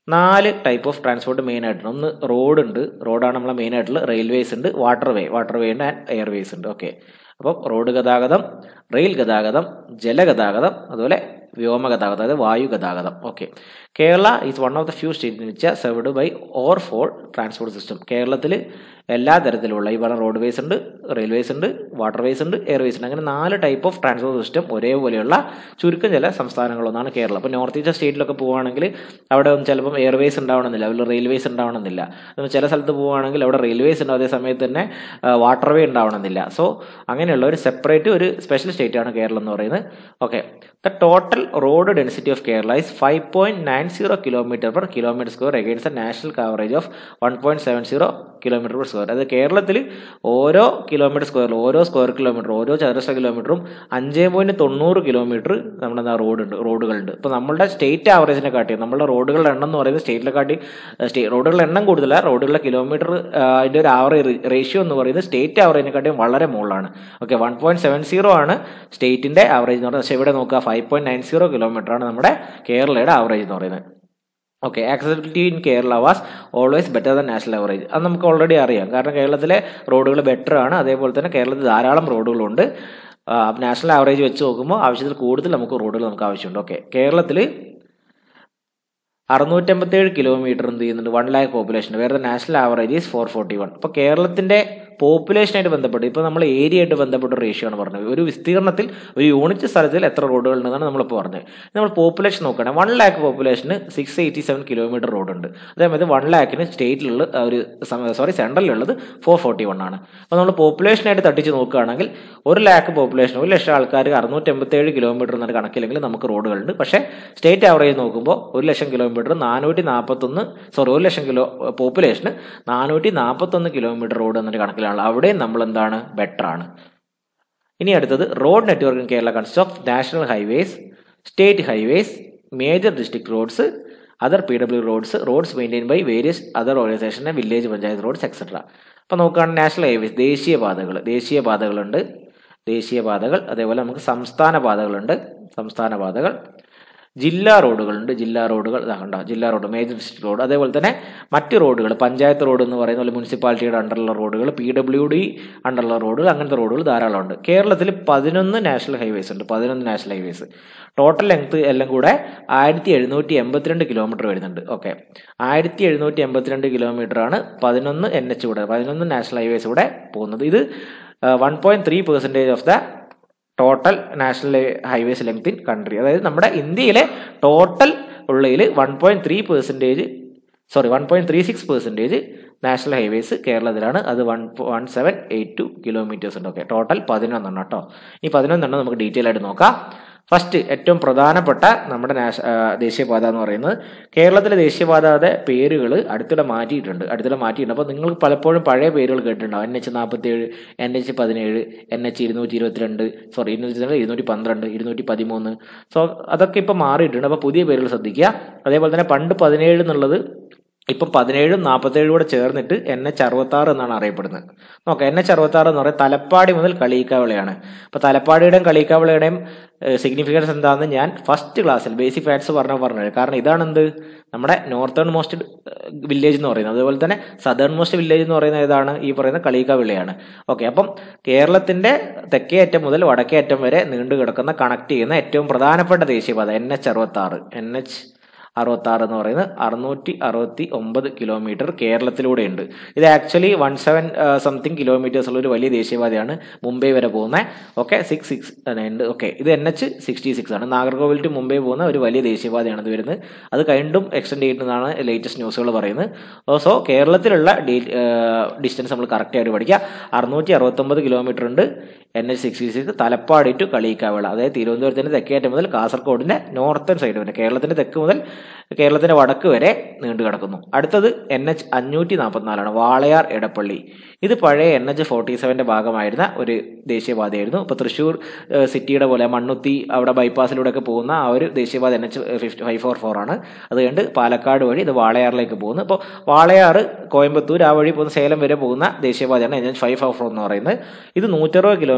നാല് ടൈപ്പ് ഓഫ് ട്രാൻസ്പോർട്ട് മെയിൻ ആയിട്ടുണ്ട് ഒന്ന് റോഡ് ഉണ്ട് റോഡാണ് നമ്മളെ മെയിൻ ആയിട്ടുള്ള റെയിൽവേസ് ഉണ്ട് വാട്ടർ വേ വാട്ടർ വേ ഉണ്ട് ആൻഡ് എയർവേസ് ഉണ്ട് ഓക്കെ അപ്പം റോഡ് ഗതാഗതം റെയിൽ ഗതാഗതം ജലഗതാഗതം അതുപോലെ വ്യോമ ഗതാഗതം അതായത് വായു ഗതാഗതം okay Kerala is one of the few state in which served by or four transport system കേരളത്തിൽ എല്ലാ തരത്തിലുള്ള ഈ പറഞ്ഞ റോഡ് വേസ് ഉണ്ട് റെയിൽവേസ് ഉണ്ട് വാട്ടർ വേസ് ഉണ്ട് എയർവേസ് ഉണ്ട് അങ്ങനെ നാല് ടൈപ്പ് ഓഫ് ട്രാൻസ്പോർട്ട് സിസ്റ്റം ഒരേപോലെയുള്ള ചുരുക്കം ചില സംസ്ഥാനങ്ങളൊന്നാണ് കേരളം അപ്പോൾ നോർത്ത് ഈസ്റ്റ് സ്റ്റേറ്റിലൊക്കെ പോവുകയാണെങ്കിൽ അവിടെ ഒന്നും ചിലപ്പം എയർവേസ് ഉണ്ടാവണമെന്നില്ല അവിടെ റെയിൽവേസ് ഉണ്ടാവണമെന്നില്ല അപ്പോൾ ചില സ്ഥലത്ത് പോവുകയാണെങ്കിൽ അവിടെ റെയിൽവേസ് ഉണ്ടാവും അതേ സമയത്ത് തന്നെ വാട്ടർ വേ ഉണ്ടാവണമെന്നില്ല സോ അങ്ങനെയുള്ള ഒരു സെപ്പറേറ്റ് ഒരു സ്പെഷ്യൽ സ്റ്റേറ്റ് ആണ് കേരളം എന്ന് പറയുന്നത് okay the total road density of Kerala is five point nine zero kilometer per kilometer square against the national coverage of one point seven zero kilometer per square അതായത് കേരളത്തിൽ ഓരോ കിലോമീറ്റർ സ്ക്വയറിൽ ഓരോ സ്ക്വയർ കിലോമീറ്റർ ഓരോ ചതുരശ്ര കിലോമീറ്ററും അഞ്ച് പോയിന്റ് തൊണ്ണൂറ് കിലോമീറ്റർ നമ്മുടെ എന്താ റോഡുണ്ട് റോഡുകളുണ്ട് ഇപ്പോൾ നമ്മുടെ സ്റ്റേറ്റ് ആവറേജിനെ കാട്ടി നമ്മുടെ റോഡുകളുടെ എണ്ണം എന്ന് പറയുന്നത് സ്റ്റേറ്റിലെ കാട്ടി സ്റ്റേ റോഡുകളുടെ എണ്ണം കൂടുതലല്ല റോഡുകളുടെ കിലോമീറ്റർ അതിൻ്റെ ഒരു ആവറേജ് റേഷ്യോ എന്ന് പറയുന്നത് സ്റ്റേറ്റ് ആവറേജിനെ കാട്ടിയും വളരെ മുകളിലാണ് okay one point seven zero ആണ് സ്റ്റേറ്റിൻ്റെ ആവറേജ് എന്ന് പറയുന്നത് പക്ഷേ ഇവിടെ നോക്കുക five point nine zero kilometer ആണ് നമ്മുടെ കേരളയുടെ ആവറേജ് എന്ന് പറയുന്നത് okay accessibility in Kerala was always better than national average അത് നമുക്ക് ഓൾറെഡി അറിയാം കാരണം കേരളത്തിലെ റോഡുകൾ ബെറ്റർ ആണ് അതേപോലെ തന്നെ കേരളത്തിൽ ധാരാളം റോഡുകളുണ്ട് നാഷണൽ ആവറേജ് വെച്ച് നോക്കുമ്പോൾ ആവശ്യത്തിൽ കൂടുതൽ നമുക്ക് റോഡുകൾ നമുക്ക് ആവശ്യമുണ്ട് ഓക്കെ കേരളത്തിൽ അറുന്നൂറ്റമ്പത്തേഴ് കിലോമീറ്റർ എന്ത് ചെയ്യുന്നുണ്ട് വൺ ലാക്ക് പോപ്പുലേഷൻ വേറെ national average is four forty one അപ്പോൾ കേരളത്തിൻ്റെ പോപ്പുലേഷനായിട്ട് ബന്ധപ്പെട്ട് ഇപ്പോൾ നമ്മൾ ഏരിയ ആയിട്ട് ബന്ധപ്പെട്ട റേഷ്യോ ആണ് പറഞ്ഞത് ഒരു വിസ്തീർണത്തിൽ ഒരു യൂണിറ്റ് സ്ഥലത്തിൽ എത്ര റോഡുകൾ ഉണ്ടെന്നാണ് നമ്മളിപ്പോൾ പറഞ്ഞത് നമ്മൾ പോപ്പുലേഷൻ നോക്കുകയാണെങ്കിൽ വൺ ലാക്ക് പോപ്പുലേഷന് സിക്സ് എയ്റ്റി സെവൻ കിലോമീറ്റർ റോഡുണ്ട് അതേമാതിരി വൺ ലാക്കിന് സ്റ്റേറ്റിലുള്ള ഒരു സോറി സെൻട്രലിലുള്ളത് ഫോർ ഫോർട്ടി വൺ ആണ് അപ്പോൾ നമ്മൾ പോപ്പുലേഷനായിട്ട് തട്ടിച്ച് നോക്കുകയാണെങ്കിൽ ഒരു ലാക്ക് പോപ്പുലേഷൻ ഒരു ലക്ഷം ആൾക്കാർക്ക് അറുന്നൂറ്റമ്പത്തേഴ് കിലോമീറ്റർ എന്നൊരു കണക്കില്ലെങ്കിൽ നമുക്ക് റോഡുകളുണ്ട് പക്ഷേ സ്റ്റേറ്റ് ആവറേജ് നോക്കുമ്പോൾ ഒരു ലക്ഷം കിലോമീറ്റർ നാനൂറ്റി നാൽപ്പത്തൊന്ന് സോറി ഒരു ലക്ഷം കിലോ പോപ്പുലേഷന് നാനൂറ്റി നാൽപ്പത്തൊന്ന് കിലോമീറ്റർ റോഡ് എന്നൊരു കണക്കിലാണ് അവിടെയും നമ്മൾ എന്താണ് ബെറ്റർ ആണ് ഇനി അടുത്തത് road network in Kerala consist of national highways state highways major district roads other P W roads roads maintain by various other organisation village panchayat roads etcetera അപ്പോൾ നോക്കുകയാണെങ്കിൽ നാഷണൽ ഹൈവേസ് ദേശീയ പാതകൾ ദേശീയ പാതകളുണ്ട് ദേശീയ പാതകൾ അതേപോലെ നമുക്ക് സംസ്ഥാന പാതകളുണ്ട് സംസ്ഥാന പാതകൾ ജില്ലാ റോഡുകളുണ്ട് ജില്ലാ റോഡുകൾ ഇതാകണ്ട ജില്ലാ റോഡ് മേജർ ഡിസ്ട്രിക്ട് റോഡ് അതേപോലെ തന്നെ മറ്റ് റോഡുകൾ പഞ്ചായത്ത് റോഡ് എന്ന് പറയുന്ന പോലെ മുനിസിപ്പാലിറ്റിയുടെ അണ്ടറുള്ള റോഡുകൾ പി ഡബ്ല്യു ഡി അണ്ടറുള്ള റോഡുകൾ അങ്ങനത്തെ റോഡുകൾ ധാരാളമുണ്ട് കേരളത്തിൽ പതിനൊന്ന് നാഷണൽ ഹൈവേസ് ഉണ്ട് പതിനൊന്ന് നാഷണൽ ഹൈവേസ് ടോട്ടൽ ലെങ്ത് എല്ലാം കൂടെ ആയിരത്തി എഴുന്നൂറ്റി എൺപത്തിരണ്ട് കിലോമീറ്റർ വരുന്നുണ്ട് ഓക്കെ ആയിരത്തി എഴുന്നൂറ്റി എൺപത്തിരണ്ട് കിലോമീറ്റർ ആണ് പതിനൊന്ന് എൻ എച്ച് കൂടെ പതിനൊന്ന് നാഷണൽ ഹൈവേസ് കൂടെ പോകുന്നത് ഇത് one point three percentage of the total national highways length in country അതായത് നമ്മുടെ ഇന്ത്യയിലെ ടോട്ടൽ ഉള്ളതിൽ one point three percentage sorry one point three six percentage national highways കേരളത്തിലാണ് അത് one one seven eight two kilometers ഉണ്ട് okay total പതിനൊന്നെണ്ണം കേട്ടോ ഈ പതിനൊന്നെണ്ണം നമുക്ക് ഡീറ്റെയിൽ ആയിട്ട് നോക്കാം ഫസ്റ്റ് ഏറ്റവും പ്രധാനപ്പെട്ട നമ്മുടെ നാഷ ദേശീയപാത എന്ന് പറയുന്നത് കേരളത്തിലെ ദേശീയപാതയുടെ പേരുകൾ അടുത്തിടെ മാറ്റിയിട്ടുണ്ട് അടുത്തിടെ മാറ്റിയിട്ടുണ്ട് അപ്പോൾ നിങ്ങൾ പലപ്പോഴും പഴയ പേരുകൾ കേട്ടിട്ടുണ്ടാവും എൻ എച്ച് നാൽപ്പത്തേഴ് എൻ എച്ച് പതിനേഴ് എൻ എച്ച് ഇരുന്നൂറ്റി ഇരുപത്തിരണ്ട് സോറി ഇരുന്നൂറ്റി ഇരുന്നൂറ്റി പന്ത്രണ്ട് ഇരുന്നൂറ്റി പതിമൂന്ന് സോ അതൊക്കെ ഇപ്പോൾ മാറിയിട്ടുണ്ട് അപ്പോൾ പുതിയ പേരുകൾ ശ്രദ്ധിക്കുക അതേപോലെ തന്നെ പണ്ട് പതിനേഴ് എന്നുള്ളത് ഇപ്പം പതിനേഴും നാൽപ്പത്തേഴും കൂടെ ചേർന്നിട്ട് എൻ എച്ച് അറുപത്താറ് എന്നാണ് അറിയപ്പെടുന്നത് നോക്കാം എൻ എച്ച് അറുപത്താറ് എന്ന് പറയുന്നത് തലപ്പാടി മുതൽ കളീക്കാവിളയാണ് അപ്പോൾ തലപ്പാടിയുടെയും കളീക്കാവിളയുടെയും സിഗ്നിഫിക്കൻസ് എന്താണെന്ന് ഞാൻ ഫസ്റ്റ് ക്ലാസ്സിൽ ബേസിക് ഫാക്ട്സ് പറഞ്ഞ പറഞ്ഞത് കാരണം ഇതാണ് എന്ത് നമ്മുടെ നോർത്തേൺ മോസ്റ്റ് വില്ലേജ് എന്ന് പറയുന്നത് അതുപോലെ തന്നെ സദേൺ മോസ്റ്റ് വില്ലേജ് എന്ന് പറയുന്നത് ഏതാണ് ഈ പറയുന്ന കളീക്കാവിളയാണ് ഓക്കെ അപ്പം കേരളത്തിന്റെ തെക്കേ അറ്റം മുതൽ വടക്കേ അറ്റം വരെ നീണ്ടു കിടക്കുന്ന കണക്ട് ചെയ്യുന്ന ഏറ്റവും പ്രധാനപ്പെട്ട ദേശീയപാത എൻ എച്ച് അറുപത്താറ് എൻ എച്ച് അറുപത്തി ആറ് എന്ന് പറയുന്നത് അറുന്നൂറ്റി അറുപത്തി ഒമ്പത് കിലോമീറ്റർ കേരളത്തിലൂടെ ഉണ്ട് ഇത് actually one seven something kilometers ഉള്ള ഒരു വലിയ ദേശീയപാതയാണ് മുംബൈ വരെ പോകുന്നത് ഓക്കെ സിക്സ് സിക്സ് ഉണ്ട് ഓക്കെ ഇത് എൻ എച്ച് സിക്സ്റ്റി സിക്സ് ആണ് നാഗർകോവിൽ ടു മുംബൈ പോകുന്ന ഒരു വലിയ ദേശീയപാതയാണ് ഇത് വരുന്നത് അത് കഴിഞ്ഞും എക്സ്റ്റെൻഡ് ചെയ്യുന്നതാണ് ലേറ്റസ്റ്റ് ന്യൂസുകൾ പറയുന്നത് സോ കേരളത്തിലുള്ള ഡിസ്റ്റൻസ് നമ്മൾ കറക്റ്റ് ആയിട്ട് പഠിക്കുക അറുന്നൂറ്റി അറുപത്തൊമ്പത് കിലോമീറ്റർ ഉണ്ട് N H sixty six Thalappady to Kaliyakkavilai അതായത് തിരുവനന്തപുരത്തിന്റെ തെക്കേറ്റം മുതൽ കാസർഗോഡിന്റെ നോർത്തേൺ സൈഡ് വരെ കേരളത്തിന്റെ തെക്ക് മുതൽ കേരളത്തിന്റെ വടക്ക് വരെ നീണ്ടു കിടക്കുന്നു അടുത്തത് എൻ എച്ച് അഞ്ഞൂറ്റി നാൽപ്പത്തിനാലാണ് വാളയാർ എടപ്പള്ളി ഇത് പഴയ എൻ എച്ച് ഫോർട്ടി സെവന്റെ ഭാഗമായിരുന്ന ഒരു ദേശീയപാതയായിരുന്നു ഇപ്പോൾ തൃശ്ശൂർ സിറ്റിയുടെ പോലെ മണ്ണുത്തി അവിടെ ബൈപ്പാസിലൂടെ ഒക്കെ പോകുന്ന ആ ഒരു ദേശീയപാത N H fifty five four four ആണ് അത് കണ്ട് പാലക്കാട് വഴി ഇത് വാളയാറിലേക്ക് പോകുന്നു ഇപ്പോൾ വാളയാർ കോയമ്പത്തൂർ ആ വഴി പോകുന്ന സേലം വരെ പോകുന്ന ദേശീയപാതയാണ് N H five four four എന്ന് പറയുന്നത് ഇത് നൂറ്ററുപത് കിലോമീറ്റർ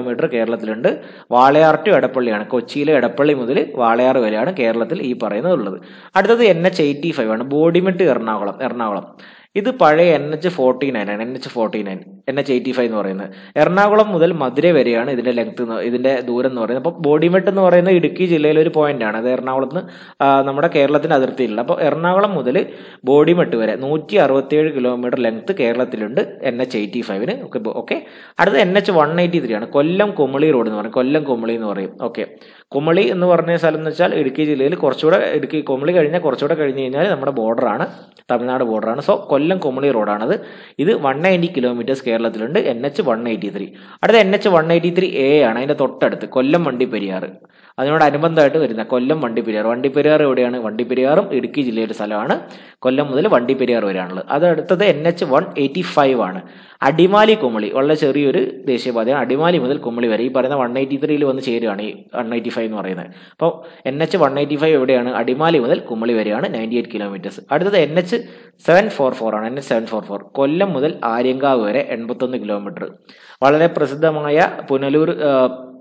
കിലോമീറ്റർ കേരളത്തിലുണ്ട് വാളയാർ ടു എടപ്പള്ളിയാണ് കൊച്ചിയിലെ എടപ്പള്ളി മുതൽ വാളയാർ വരെയാണ് കേരളത്തിൽ ഈ പറയുന്നത് ഉള്ളത് അടുത്തത് എൻ എച്ച് എയ്റ്റി ഫൈവ് ആണ് ബോഡിമെട്ട് എറണാകുളം എറണാകുളം ഇത് പഴയ എൻ എച്ച് ഫോർട്ടി നയൻ ആണ് N H forty nine N H eighty five എന്ന് പറയുന്നത് എറണാകുളം മുതൽ മധുര വരെയാണ് ഇതിന്റെ ലെങ്ത് ഇതിന്റെ ദൂരം എന്ന് പറയുന്നത് അപ്പോൾ ബോഡിമെട്ട് എന്ന് പറയുന്നത് ഇടുക്കി ജില്ലയിലെ ഒരു പോയിന്റ് ആണ് അത് എറണാകുളത്ത് നിന്ന് ആ, നമ്മുടെ കേരളത്തിന്റെ അതിർത്തിയിലുള്ള അപ്പോൾ എറണാകുളം മുതൽ ബോഡിമെട്ട് വരെ നൂറ്റി അറുപത്തിയേഴ് കിലോമീറ്റർ ലെങ്ത് കേരളത്തിലുണ്ട് എൻ എച്ച് എയ്റ്റി ഫൈവിന് ഓക്കെ ഓക്കെ അടുത്ത N H one eighty three ആണ് കൊല്ലം കുമളി റോഡ് എന്ന് പറയും കൊല്ലം കുമളി എന്ന് പറയും ഓക്കെ കുമളി എന്ന് പറഞ്ഞ സ്ഥലം എന്ന് വെച്ചാൽ ഇടുക്കി ജില്ലയിൽ കുറച്ചുകൂടെ ഇടുക്കി കുമളി കഴിഞ്ഞാൽ കുറച്ചുകൂടെ കഴിഞ്ഞ് കഴിഞ്ഞാൽ നമ്മുടെ ബോർഡറാണ് തമിഴ്നാട് ബോർഡറാണ് സോ കൊല്ലം കുമളി റോഡാണത് ഇത് വൺ നയൻറ്റി കിലോമീറ്റേഴ്സ് കേരളത്തിലുണ്ട് N H one eighty three അടുത്ത N H one eighty three A ആണ് അതിൻ്റെ തൊട്ടടുത്ത് കൊല്ലം വണ്ടിപ്പെരിയാർ അതിനോടനുബന്ധമായിട്ട് വരുന്ന കൊല്ലം വണ്ടിപ്പെരിയാർ വണ്ടിപ്പെരിയാർ എവിടെയാണ് വണ്ടിപ്പെരിയാറും ഇടുക്കി ജില്ലയുടെ സ്ഥലമാണ് കൊല്ലം മുതൽ വണ്ടിപ്പെരിയാർ വരെയാണുള്ളത് അത് അടുത്തത് N H one eighty five ആണ് അടിമാലി കുമളി വളരെ ചെറിയൊരു ദേശീയപാതയാണ് അടിമാലി മുതൽ കുമളി വരെ ഈ പറയുന്ന വൺ എയ്റ്റി ത്രീയിൽ വന്ന് ചേരുകയാണ് ഈ വൺ എയ്റ്റി ഫൈവ് എന്ന് പറയുന്നത് അപ്പോൾ N H one eighty five എവിടെയാണ് അടിമാലി മുതൽ കുമളി വരെയാണ് നയൻറ്റി എയ്റ്റ് കിലോമീറ്റേഴ്സ് അടുത്തത് N H seven four four ആണ് N H seven four four Kollam മുതൽ ആര്യങ്കാവ് വരെ എൺപത്തൊന്ന് കിലോമീറ്റർ വളരെ പ്രസിദ്ധമായ പുനലൂർ ആ,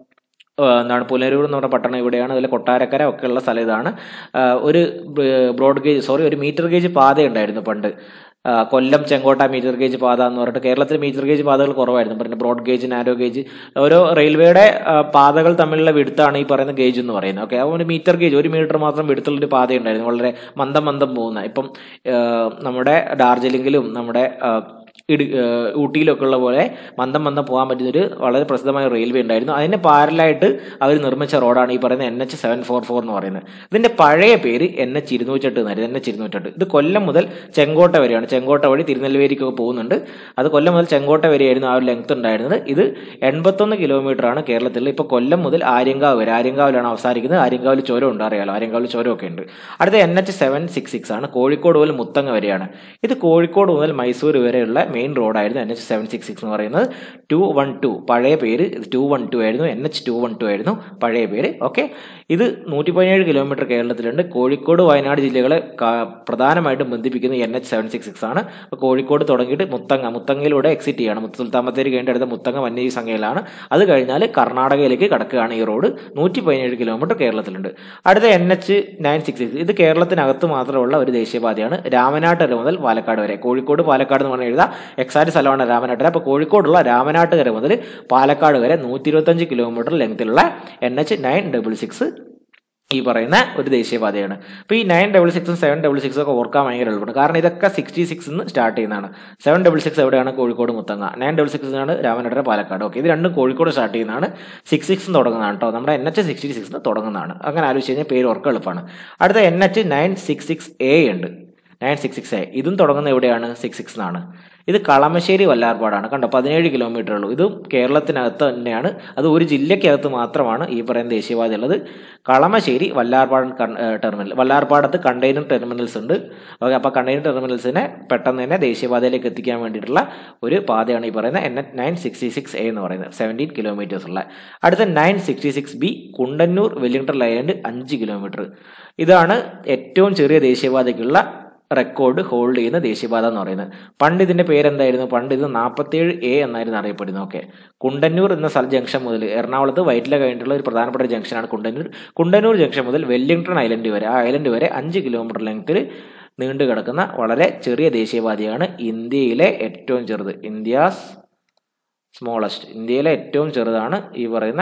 ആ, എന്താണ് പുനലൂർ എന്ന് പറഞ്ഞ പട്ടണം ഇവിടെയാണ് അതിൽ കൊട്ടാരക്കര ഒക്കെ ഉള്ള സ്ഥലം ഇതാണ് ആ, ഒരു ബ്രോഡ് ഗേജ് സോറി ഒരു മീറ്റർ ഗേജ് പാത ഉണ്ടായിരുന്നു പണ്ട് ആ, കൊല്ലം ചെങ്കോട്ട മീറ്റർ ഗേജ് പാത എന്ന് പറഞ്ഞിട്ട് കേരളത്തിൽ മീറ്റർ ഗേജ് പാതകൾ കുറവായിരുന്നു പിന്നെ ബ്രോഡ് ഗേജ് നാരോ ഗേജ് ഓരോ റെയിൽവേയുടെ ആ, പാതകൾ തമ്മിലുള്ള വിടുത്താണ് ഈ പറയുന്ന ഗേജ് എന്ന് പറയുന്നത് ഓക്കെ അപ്പോൾ ഒരു മീറ്റർ ഗേജ് ഒരു മീറ്റർ മാത്രം വിടുത്തുള്ളൊരു പാത ഉണ്ടായിരുന്നു വളരെ മന്ദം മന്ദം പോകുന്ന ഇപ്പം ആ, നമ്മുടെ ഡാർജിലിംഗിലും നമ്മുടെ ആ, ഇടു ഏഹ് ഊട്ടിയിലൊക്കെ ഉള്ള പോലെ മന്ദം മന്ദം പോകാൻ പറ്റുന്നൊരു വളരെ പ്രസിദ്ധമായ റെയിൽവേ ഉണ്ടായിരുന്നു അതിന് പാരലായിട്ട് അവർ നിർമ്മിച്ച റോഡാണ് ഈ പറയുന്ന N H seven four four എന്ന് പറയുന്നത് ഇതിന്റെ പഴയ പേര് എൻ എച്ച് ഇരുന്നൂറ്റെട്ട് എന്നായിരുന്നു എൻ എച്ച് ഇരുന്നൂറ്റെട്ട് ഇത് കൊല്ലം മുതൽ ചെങ്കോട്ട വരെയാണ് ചെങ്കോട്ട വഴി തിരുനെൽവേലിക്കൊക്കെ പോകുന്നുണ്ട് അത് കൊല്ലം മുതൽ ചെങ്കോട്ട വരെയായിരുന്നു ആ ഒരു ലെങ്ത് ഉണ്ടായിരുന്നത് ഇത് എൺപത്തൊന്ന് കിലോമീറ്റർ ആണ് കേരളത്തിൽ ഇപ്പോൾ കൊല്ലം മുതൽ ആര്യങ്കാവ് വരെ ആര്യങ്കാവിലാണ് അവസാനിക്കുന്നത് ആര്യങ്കാവിൽ ചുരം ഉണ്ട് അറിയാലോ ആര്യങ്കാവിൽ ചുരമൊക്കെ ഉണ്ട് അടുത്ത N H seven six six ആണ് കോഴിക്കോട് മുതൽ മുത്തങ്ങ വരെയാണ് ഇത് കോഴിക്കോട് മുതൽ മൈസൂർ വരെയുള്ള മെയിൻ റോഡായിരുന്നു N H seven six six എന്ന് പറയുന്നത് ടു വൺ ടു പഴയ പേര് ടു വൺ ടു ആയിരുന്നു N H two one two ആയിരുന്നു പഴയ പേര് ഓക്കെ ഇത് നൂറ്റി പതിനേഴ് കിലോമീറ്റർ കേരളത്തിലുണ്ട് കോഴിക്കോട് വയനാട് ജില്ലകളെ ക- പ്രധാനമായിട്ടും ബന്ധിപ്പിക്കുന്ന N H seven six six ആണ് അപ്പോൾ കോഴിക്കോട് തുടങ്ങിയിട്ട് മുത്തങ്ങ മുത്തങ്ങയിലൂടെ എക്സിറ്റ് ചെയ്യാണ് മുത്ത സുൽത്താൻ ബത്തേരി കഴിഞ്ഞിട്ട് അടുത്ത മുത്തങ്ങ വന്യജീവി സംഖ്യയിലാണ് അത് കഴിഞ്ഞാൽ കർണാടകയിലേക്ക് കടക്കുകയാണ് ഈ റോഡ് നൂറ്റി പതിനേഴ് കിലോമീറ്റർ കേരളത്തിലുണ്ട് അടുത്ത N H nine six six ഇത് കേരളത്തിനകത്ത് മാത്രമുള്ള ഒരു ദേശീയപാതയാണ് രാമനാട്ടുകര മുതൽ പാലക്കാട് വരെ കോഴിക്കോട് പാലക്കാട് എന്ന് പറഞ്ഞാൽ എഴുതാം എക്സാക്ട് സ്ഥലമാണ് രാമനാട്ടുകര അപ്പോൾ കോഴിക്കോടുള്ള രാമനാട്ടുകര മുതൽ പാലക്കാട് വരെ നൂറ്റി ഇരുപത്തഞ്ച് കിലോമീറ്റർ ലെങ്തിലുള്ള N H nine double six ഈ പറയുന്ന ഒരു ദേശീയപാതയാണ് അപ്പോൾ ഈ നയൻ ഡബിൾ സിക്സും സെവൻ ഡബിൾ സിക്സും ഒക്കെ ഓർക്കാൻ ഭയങ്കര എളുപ്പമാണ് കാരണം ഇതൊക്കെ സിക്സ്റ്റി സിക്സ് നിന്ന് സ്റ്റാർട്ട് ചെയ്യുന്നതാണ് സെവൻ ഡബിൾ സിക്സ് എവിടെയാണ് Kozhikode Muthanga nine double six ആണ് രാമനഗര പാലക്കാട് ഓക്കെ ഇത് രണ്ടും കോഴിക്കോട് സ്റ്റാർട്ട് ചെയ്യുന്നതാണ് സിക്സ് സിക്സ് തുടങ്ങുന്നതാണ് കേട്ടോ നമ്മുടെ എൻ എച്ച് സിക്സ്റ്റി സിക്സ് തുടങ്ങുന്നതാണ് അങ്ങനെ ആലോചിച്ച് കഴിഞ്ഞാൽ പേര് ഓർക്കാൻ എളുപ്പമാണ് അടുത്ത N H nine six six A ഉണ്ട് നയൻ സിക്സ് സിക്സ് എ ഇതും തുടങ്ങുന്നത് എവിടെയാണ് സിക്സ് സിക്സ് എന്നാണ് ഇത് കളമശ്ശേരി വല്ലാർപാടാണ് കണ്ടോ പതിനേഴ് കിലോമീറ്റർ ഉള്ളൂ ഇതും കേരളത്തിനകത്ത് തന്നെയാണ് അത് ഒരു ജില്ലയ്ക്കകത്ത് മാത്രമാണ് ഈ പറയുന്ന ദേശീയപാത ഉള്ളത് കളമശ്ശേരി വല്ലാർപാട് കൺ- ഏഹ് ടെർമിനൽ വല്ലാർപാടത്ത് കണ്ടെയ്നർ ടെർമിനൽസ് ഉണ്ട് ഓക്കെ അപ്പോൾ കണ്ടെയ്നർ ടെർമിനൽസിനെ പെട്ടെന്ന് തന്നെ ദേശീയപാതയിലേക്ക് എത്തിക്കാൻ വേണ്ടിയിട്ടുള്ള ഒരു പാതയാണ് ഈ പറയുന്ന N H nine sixty six A എന്ന് പറയുന്നത് സെവൻറ്റീൻ കിലോമീറ്റേഴ്സ് ഉള്ള അടുത്ത nine sixty six B Kundannoor Wellington island അഞ്ച് കിലോമീറ്റർ ഇതാണ് ഏറ്റവും ചെറിയ ദേശീയപാതയ്ക്കുള്ള റെക്കോർഡ് ഹോൾഡ് ചെയ്യുന്ന ദേശീയപാത എന്ന് പറയുന്നത് പണ്ട് ഇതിന്റെ പേരെന്തായിരുന്നു പണ്ട് ഇത് നാൽപ്പത്തേഴ് എ എന്നായിരുന്നു അറിയപ്പെടുന്നത് ഓക്കെ കുണ്ടന്നൂർ എന്ന സ്ഥല ജംഗ്ഷൻ മുതൽ എറണാകുളത്ത് വൈറ്റില കഴിഞ്ഞിട്ടുള്ള ഒരു പ്രധാനപ്പെട്ട ഒരു ജംഗ്ഷനാണ് കുണ്ടന്നൂർ കുണ്ടന്നൂർ ജംഗ്ഷൻ മുതൽ വെല്ലിംഗ്ടൺ ഐലൻഡ് വരെ ആ ഐലൻഡ് വരെ അഞ്ച് കിലോമീറ്റർ ലെങ്ത്തിൽ നീണ്ടു കിടക്കുന്ന വളരെ ചെറിയ ദേശീയപാതയാണ് ഇന്ത്യയിലെ ഏറ്റവും ചെറുത് ഇന്ത്യാസ് സ്മോളസ്റ്റ് ഇന്ത്യയിലെ ഏറ്റവും ചെറുതാണ് ഈ പറയുന്ന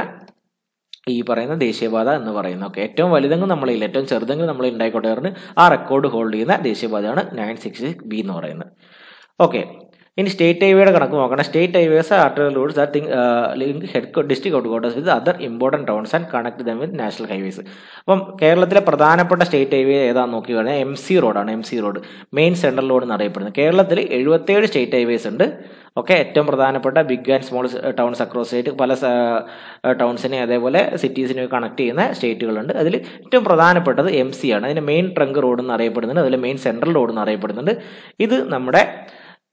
ഈ പറയുന്ന ദേശീയപാത എന്ന് പറയുന്നത് ഓക്കെ ഏറ്റവും വലുതെങ്കിൽ നമ്മളില്ല ഏറ്റവും ചെറുതെങ്കിൽ നമ്മൾ ഉണ്ടായിക്കോട്ടെ പറഞ്ഞ് ആ റെക്കോർഡ് ഹോൾഡ് ചെയ്യുന്ന ദേശീയപാതയാണ് നയൻ സിക്സ് സിക്സ് ബി എന്ന് പറയുന്നത് ഓക്കെ ഇനി സ്റ്റേറ്റ് ഹൈവേയുടെ കണക്ക് നോക്കണം state highways arterial roads are thing link head district out quarters with other important towns and connect them with national highways അപ്പം കേരളത്തിലെ പ്രധാനപ്പെട്ട സ്റ്റേറ്റ് ഹൈവേ ഏതാണെന്ന് നോക്കി കഴിഞ്ഞാൽ എം സി റോഡാണ് M C road main central road എന്നറിയപ്പെടുന്നത് കേരളത്തിൽ എഴുപത്തേഴ് സ്റ്റേറ്റ് ഹൈവേസ് ഉണ്ട് ഓക്കെ ഏറ്റവും പ്രധാനപ്പെട്ട big and small towns across state പല ടൗൺസിനെ അതേപോലെ സിറ്റീസിനെ കണക്ട് ചെയ്യുന്ന സ്റ്റേറ്റുകളുണ്ട് അതിൽ ഏറ്റവും പ്രധാനപ്പെട്ടത് എം സി ആണ് അതിന് മെയിൻ ട്രങ്ക് റോഡ് എന്ന് അറിയപ്പെടുന്നുണ്ട് അതിൽ മെയിൻ സെൻട്രൽ റോഡ് എന്ന് അറിയപ്പെടുന്നുണ്ട് ഇത് നമ്മുടെ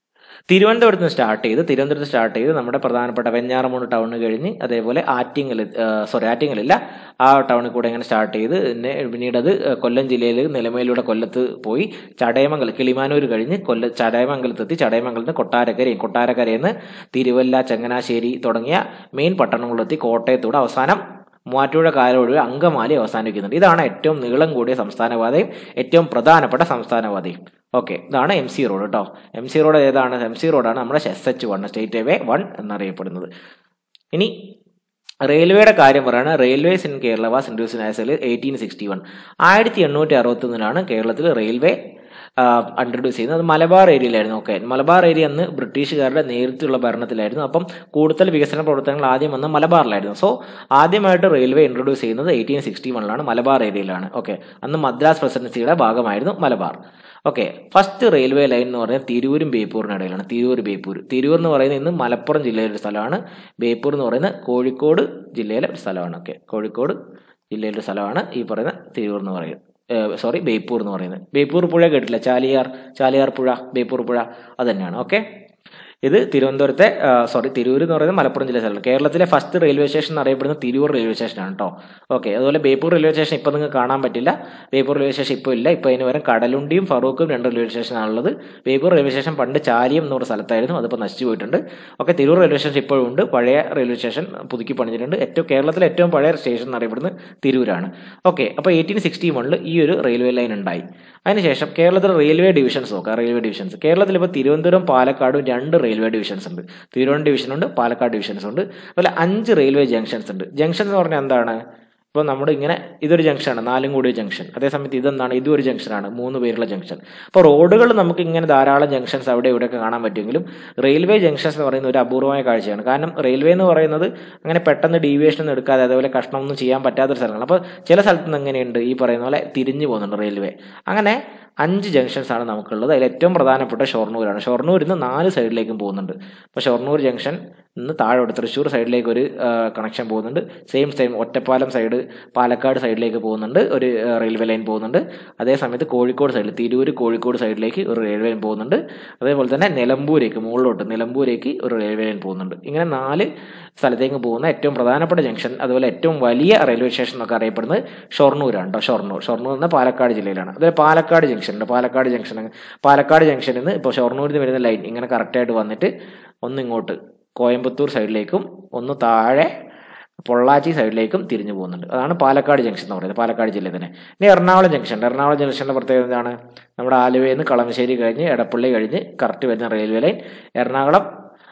തിരുവനന്തപുരത്ത് നിന്ന് സ്റ്റാർട്ട് ചെയ്ത് തിരുവനന്തപുരത്ത് സ്റ്റാർട്ട് ചെയ്ത് നമ്മുടെ പ്രധാനപ്പെട്ട വെഞ്ഞാറമൂട് ടൗൺ കഴിഞ്ഞ് അതേപോലെ ആറ്റിങ്ങൽ സോറി ആറ്റിങ്ങലില്ല ആ ടൗണിൽ കൂടെ ഇങ്ങനെ സ്റ്റാർട്ട് ചെയ്ത് പിന്നെ പിന്നീട് അത് കൊല്ലം ജില്ലയിൽ നിലമയിലൂടെ കൊല്ലത്ത് പോയി ചടയമംഗലം കിളിമാനൂർ കഴിഞ്ഞ് കൊല്ല ചടയമംഗലത്തെത്തി ചടയമംഗലത്ത് നിന്ന് കൊട്ടാരക്കരയും കൊട്ടാരക്കരയിൽ നിന്ന് തിരുവല്ല ചങ്ങനാശ്ശേരി തുടങ്ങിയ മെയിൻ പട്ടണങ്ങളിലെത്തി കോട്ടയത്തൂടെ അവസാനം മൂവാറ്റുപുഴ കാലൊഴിവ് അങ്കമാലി അവസാനിക്കുന്നുണ്ട് ഇതാണ് ഏറ്റവും നീളം കൂടിയ സംസ്ഥാനപാതയും ഏറ്റവും പ്രധാനപ്പെട്ട സംസ്ഥാനപാതയും ഓക്കെ ഇതാണ് എം സി റോഡ് കേട്ടോ എം സി റോഡ് ഏതാണ് എം സി റോഡാണ് നമ്മുടെ S H one state highway one എന്നറിയപ്പെടുന്നത് ഇനി റെയിൽവേയുടെ കാര്യം പറയുകയാണ് railways in Kerala was introduce as eighteen sixty one ആയിരത്തി എണ്ണൂറ്റി അറുപത്തൊന്നിനാണ് കേരളത്തിൽ റെയിൽവേ ഇൻട്രൊഡ്യൂസ് ചെയ്യുന്നത് അത് മലബാർ ഏരിയയിലായിരുന്നു ഓക്കെ മലബാർ ഏരിയ അന്ന് ബ്രിട്ടീഷുകാരുടെ നേതൃത്വമുള്ള ഭരണത്തിലായിരുന്നു അപ്പം കൂടുതൽ വികസന പ്രവർത്തനങ്ങൾ ആദ്യം വന്ന് മലബാറിലായിരുന്നു സോ ആദ്യമായിട്ട് റെയിൽവേ ഇൻട്രൊഡ്യൂസ് ചെയ്യുന്നത് എയ്റ്റീൻ സിക്സ്റ്റി വണ്ണിലാണ് മലബാർ ഏരിയയിലാണ് ഓക്കെ അന്ന് മദ്രാസ് പ്രസിഡൻസിയുടെ ഭാഗമായിരുന്നു Malabar okay first railway line എന്ന് പറയുന്നത് തിരൂരും ബേപ്പൂരിനും ഇടയിലാണ് തിരൂർ ബേപ്പൂർ തിരൂർ എന്ന് പറയുന്നത് ഇന്ന് മലപ്പുറം ജില്ലയിലെ ഒരു സ്ഥലമാണ് ബേപ്പൂർ എന്ന് പറയുന്നത് കോഴിക്കോട് ജില്ലയിലെ ഒരു സ്ഥലമാണ് ഓക്കെ കോഴിക്കോട് ജില്ലയിലെ ഒരു സ്ഥലമാണ് ഈ പറയുന്ന തിരൂർ എന്ന് പറയുന്നത് സോറി ബേപ്പൂർ എന്ന് പറയുന്നത് ബേപ്പൂർ പുഴ കേട്ടില്ല ചാലിയാർ ചാലിയാർ പുഴ ബേപ്പൂർ പുഴ അത് തന്നെയാണ് ഓക്കെ ഇത് തിരുവനന്തപുരത്തെ സോറി തിരൂർ എന്ന് പറയുന്നത് മലപ്പുറം ജില്ല സ്ഥലം കേരളത്തിലെ ഫസ്റ്റ് റെയിൽവേ സ്റ്റേഷൻ എന്നറിയപ്പെടുന്നത് തിരൂർ റെയിൽവേ സ്റ്റേഷനാണ് കേട്ടോ ഓക്കെ അതുപോലെ ബേപ്പൂർ റെയിൽവേ സ്റ്റേഷൻ ഇപ്പോൾ നിങ്ങൾക്ക് കാണാൻ പറ്റില്ല ബേപ്പൂർ റെയിൽവേ സ്റ്റേഷൻ ഇപ്പോൾ ഇല്ല ഇപ്പോൾ അതിന് പകരം കടലുണ്ടിയും ഫറൂഖും രണ്ട് റെയിൽവേ സ്റ്റേഷനാണുള്ളത് ബേപ്പൂർ റെയിൽവേ സ്റ്റേഷൻ പണ്ട് ചാലിയം എന്ന് പറഞ്ഞ സ്ഥലത്തായിരുന്നു അതിപ്പോൾ നശിച്ചു പോയിട്ടുണ്ട് ഓക്കെ തിരൂർ റെയിൽവേ സ്റ്റേഷൻ ഇപ്പോഴും ഉണ്ട് പഴയ റെയിൽവേ സ്റ്റേഷൻ പുതുക്കി പണിഞ്ഞിട്ടുണ്ട് ഏറ്റവും കേരളത്തിലെ ഏറ്റവും പഴയ സ്റ്റേഷൻ എന്നറിയപ്പെടുന്നത് തിരൂരാണ് ഓക്കെ അപ്പോൾ എയ്റ്റീൻ സിക്സ്റ്റി വണ്ണിൽ ഈ ഒരു റെയിൽവേ ലൈൻ ഉണ്ടായി അതിനുശേഷം കേരളത്തിലെ റെയിൽവേ ഡിവിഷൻസ് നോക്കാം റെയിൽവേ ഡിവിഷൻസ് കേരളത്തിൽ ഇപ്പോൾ തിരുവനന്തപുരം പാലക്കാടും രണ്ട് റെയിൽവേ ഡിവിഷൻസ് ഉണ്ട് തിരുവനന്തപുരം ഡിവിഷൻ ഉണ്ട് പാലക്കാട് ഡിവിഷൻസ് ഉണ്ട് അതുപോലെ അഞ്ച് റെയിൽവേ ജംഗ്ഷൻസ് ഉണ്ട് ജംഗ്ഷൻ എന്ന് പറഞ്ഞാൽ എന്താണ് ഇപ്പോൾ നമ്മുടെ ഇങ്ങനെ ഇതൊരു ജംഗ്ഷനാണ് നാലും കൂടി ജംഗ്ഷൻ അതേസമയത്ത് ഇതെന്താണ് ഇതും ഒരു ജംഗ്ഷനാണ് മൂന്ന് പേരുള്ള ജംഗ്ഷൻ അപ്പോൾ റോഡുകൾ നമുക്ക് ഇങ്ങനെ ധാരാളം ജംഗ്ഷൻസ് അവിടെ ഇവിടെയൊക്കെ കാണാൻ പറ്റുമെങ്കിലും റെയിൽവേ ജംഗ്ഷൻസ് എന്ന് പറയുന്നത് ഒരു അപൂർവമായ കാഴ്ചയാണ് കാരണം റെയിൽവേ എന്ന് പറയുന്നത് അങ്ങനെ പെട്ടെന്ന് ഡീവിയേഷൻ ഒന്നും എടുക്കാതെ അതേപോലെ കഷ്ണമൊന്നും ചെയ്യാൻ പറ്റാത്തൊരു സ്ഥലമാണ് അപ്പോൾ ചില സ്ഥലത്ത് നിന്ന് എങ്ങനെയുണ്ട് ഈ പറയുന്ന പോലെ തിരിഞ്ഞു പോകുന്നുണ്ട് റെയിൽവേ അങ്ങനെ അഞ്ച് ജംഗ്ഷൻസ് ആണ് നമുക്കുള്ളത് അതിൽ ഏറ്റവും പ്രധാനപ്പെട്ട ഷൊർണൂരാണ് ഷൊർണൂരിൽ നിന്ന് നാല് സൈഡിലേക്കും പോകുന്നുണ്ട് അപ്പോൾ ഷൊർണൂർ ജംഗ്ഷൻ നിന്ന് താഴോട്ട് തൃശ്ശൂർ സൈഡിലേക്ക് ഒരു കണക്ഷൻ പോകുന്നുണ്ട് same same Ottapalam side Palakkad സൈഡിലേക്ക് പോകുന്നുണ്ട് ഒരു റെയിൽവേ ലൈൻ പോകുന്നുണ്ട് അതേ സമയത്ത് കോഴിക്കോട് സൈഡിൽ തിരൂർ കോഴിക്കോട് സൈഡിലേക്ക് ഒരു റെയിൽവേ ലൈൻ പോകുന്നുണ്ട് അതേപോലെ തന്നെ നിലമ്പൂരേക്ക് മുകളിലോട്ട് നിലമ്പൂരേക്ക് ഒരു റെയിൽവേ ലൈൻ പോകുന്നുണ്ട് ഇങ്ങനെ നാല് സ്ഥലത്തേക്ക് പോകുന്ന ഏറ്റവും പ്രധാനപ്പെട്ട ജംഗ്ഷൻ അതുപോലെ ഏറ്റവും വലിയ റെയിൽവേ സ്റ്റേഷൻ എന്നൊക്കെ അറിയപ്പെടുന്നത് ഷൊർണൂരാണ് കേട്ടോ ഷൊർണൂർ ഷൊർണൂർ എന്ന പാലക്കാട് ജില്ലയിലാണ് അതുപോലെ പാലക്കാട് ജംഗ്ഷൻ ഉണ്ട് പാലക്കാട് ജംഗ്ഷൻ പാലക്കാട് ജംഗ്ഷനിൽ നിന്ന് ഇപ്പോൾ ഷൊർണൂരിൽ നിന്ന് വരുന്ന ലൈൻ ഇങ്ങനെ കറക്റ്റായിട്ട് വന്നിട്ട് ഒന്നിങ്ങോട്ട് കോയമ്പത്തൂർ സൈഡിലേക്കും ഒന്ന് താഴെ പൊള്ളാച്ചി സൈഡിലേക്കും തിരിഞ്ഞു പോകുന്നുണ്ട് അതാണ് പാലക്കാട് ജംഗ്ഷൻ എന്ന് പറയുന്നത് പാലക്കാട് ജില്ലയിൽ തന്നെ ഇനി എറണാകുളം ജംഗ്ഷൻ ഉണ്ട് എറണാകുളം ജംഗ്ഷൻ്റെ പ്രത്യേകത എന്താണ് നമ്മുടെ ആലുവയിൽ നിന്ന് കളമശ്ശേരി കഴിഞ്ഞ് എടപ്പള്ളി കഴിഞ്ഞ് കറക്റ്റ് വരുന്ന railway line Ernakulam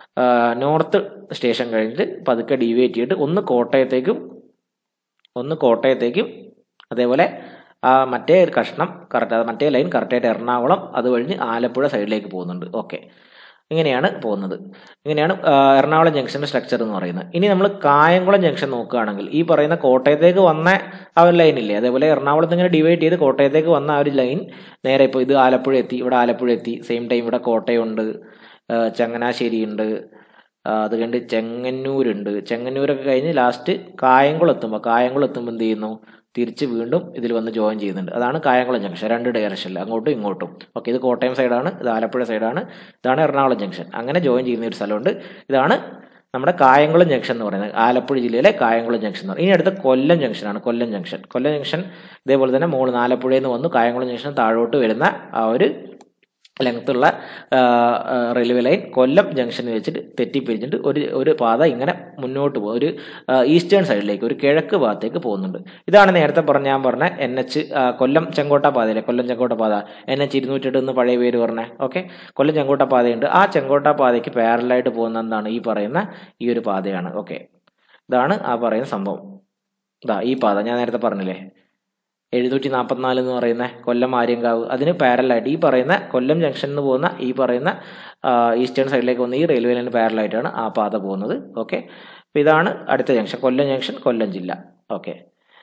north station കഴിഞ്ഞിട്ട് പതുക്കെ ഡീവിയേറ്റ് ചെയ്തിട്ട് ഒന്ന് കോട്ടയത്തേക്കും ഒന്ന് കോട്ടയത്തേക്കും അതേപോലെ ആ മറ്റേ ഒരു കഷ്ണം കറക്റ്റ് മറ്റേ ലൈൻ കറക്റ്റായിട്ട് എറണാകുളം അത് കഴിഞ്ഞ് ആലപ്പുഴ സൈഡിലേക്ക് പോകുന്നുണ്ട് ഓക്കെ ഇങ്ങനെയാണ് പോകുന്നത് ഇങ്ങനെയാണ് എറണാകുളം ജംഗ്ഷൻ്റെ സ്ട്രക്ചർ എന്ന് പറയുന്നത് ഇനി നമ്മൾ കായംകുളം ജംഗ്ഷൻ നോക്കുകയാണെങ്കിൽ ഈ പറയുന്ന കോട്ടയത്തേക്ക് വന്ന ആ ഒരു ലൈൻ ഇല്ലേ അതേപോലെ എറണാകുളത്ത് ഇങ്ങനെ ഡിവൈഡ് ചെയ്ത് കോട്ടയത്തേക്ക് വന്ന ആ ഒരു ലൈൻ നേരെ ഇപ്പോൾ ഇത് ആലപ്പുഴ എത്തി ഇവിടെ ആലപ്പുഴ എത്തി സെയിം ടൈം ഇവിടെ കോട്ടയമുണ്ട് ചങ്ങനാശ്ശേരി ഉണ്ട് അത് കഴിഞ്ഞ് ചെങ്ങന്നൂരുണ്ട് ചെങ്ങന്നൂരൊക്കെ കഴിഞ്ഞ് ലാസ്റ്റ് കായംകുളം എത്തുമ്പോൾ കായംകുളം എത്തുമ്പോൾ എന്ത് ചെയ്യുന്നു തിരിച്ച് വീണ്ടും ഇതിൽ വന്ന് ജോയിൻ ചെയ്യുന്നുണ്ട് അതാണ് കായംകുളം ജംഗ്ഷൻ രണ്ട് ഡയറക്ഷനിൽ അങ്ങോട്ടും ഇങ്ങോട്ടും ഓക്കെ ഇത് കോട്ടയം സൈഡാണ് ഇത് ആലപ്പുഴ സൈഡാണ് ഇതാണ് എറണാകുളം ജംഗ്ഷൻ അങ്ങനെ ജോയിൻ ചെയ്യുന്ന ഒരു സ്ഥലമുണ്ട് ഇതാണ് നമ്മുടെ കായംകുളം ജംഗ്ഷൻ എന്ന് പറയുന്നത് ആലപ്പുഴ ജില്ലയിലെ കായംകുളം ജംഗ്ഷൻ എന്ന് പറയുന്നത് ഇനി അടുത്ത കൊല്ലം ജംഗ്ഷനാണ് കൊല്ലം ജംഗ്ഷൻ കൊല്ലം ജംഗ്ഷൻ ഇതേപോലെ തന്നെ മുകളിൽ ആലപ്പുഴയിൽ നിന്ന് വന്നു കായംകുളം ജംഗ്ഷൻ താഴോട്ട് വരുന്ന ആ ഒരു ലെങ്ത്തുള്ള റെയിൽവേ ലൈൻ കൊല്ലം ജംഗ്ഷനിൽ വെച്ചിട്ട് തെറ്റിപ്പിരിച്ചിട്ട് ഒരു ഒരു പാത ഇങ്ങനെ മുന്നോട്ട് പോകും ഒരു ഈസ്റ്റേൺ സൈഡിലേക്ക് ഒരു കിഴക്ക് ഭാഗത്തേക്ക് പോകുന്നുണ്ട് ഇതാണ് നേരത്തെ പറഞ്ഞ ഞാൻ പറഞ്ഞ എൻ എച്ച് കൊല്ലം ചെങ്കോട്ട പാതയിലെ കൊല്ലം ചെങ്കോട്ട പാത എൻ എച്ച് ഇരുന്നൂറ്റെട്ട് എന്ന് പഴയ പേര് പറഞ്ഞേ ഓക്കെ കൊല്ലം ചെങ്കോട്ട പാതയുണ്ട് ആ ചെങ്കോട്ട പാതയ്ക്ക് പാരലായിട്ട് പോകുന്ന എന്താണ് ഈ പറയുന്ന ഈ ഒരു പാതയാണ് ഓക്കെ ഇതാണ് ആ പറയുന്ന സംഭവം ഇതാ ഈ പാത ഞാൻ നേരത്തെ പറഞ്ഞില്ലേ എഴുന്നൂറ്റി നാൽപ്പത്തിനാല് എന്ന് പറയുന്ന കൊല്ലം ആര്യങ്കാവ് അതിന് പാരലായിട്ട് ഈ പറയുന്ന കൊല്ലം ജംഗ്ഷനിൽ നിന്ന് പോകുന്ന ഈ പറയുന്ന ഈസ്റ്റേൺ സൈഡിലേക്ക് വന്ന ഈ റെയിൽവേ ലൈന് പാരലായിട്ടാണ് ആ പാത പോകുന്നത് ഓക്കെ അപ്പോൾ ഇതാണ് അടുത്ത ജംഗ്ഷൻ കൊല്ലം ജംഗ്ഷൻ കൊല്ലം ജില്ല ഓക്കെ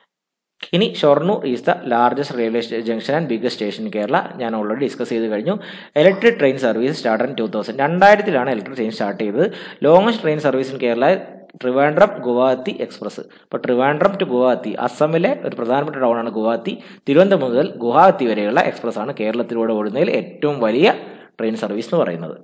ഇനി Shoranur is the largest railway junction and biggest station in Kerala ഞാൻ ഓൾറെഡി ഡിസ്കസ് ചെയ്ത് കഴിഞ്ഞു electric train service start in two thousand രണ്ടായിരത്തിലാണ് ഇലക്ട്രിക് ട്രെയിൻ സ്റ്റാർട്ട് ചെയ്തത് longest train service in Kerala Trivandrum Guwahati express ഇപ്പോൾ ട്രിവാൻഡ്രം ടു ഗുവാഹത്തി അസമിലെ ഒരു പ്രധാനപ്പെട്ട ടൗണാണ് ഗുവാഹത്തി തിരുവനന്തപുരം മുതൽ ഗുവാഹത്തി വരെയുള്ള എക്സ്പ്രസ് ആണ് കേരളത്തിലൂടെ ഓടുന്നതിൽ ഏറ്റവും വലിയ ട്രെയിൻ സർവീസ് എന്ന് പറയുന്നത്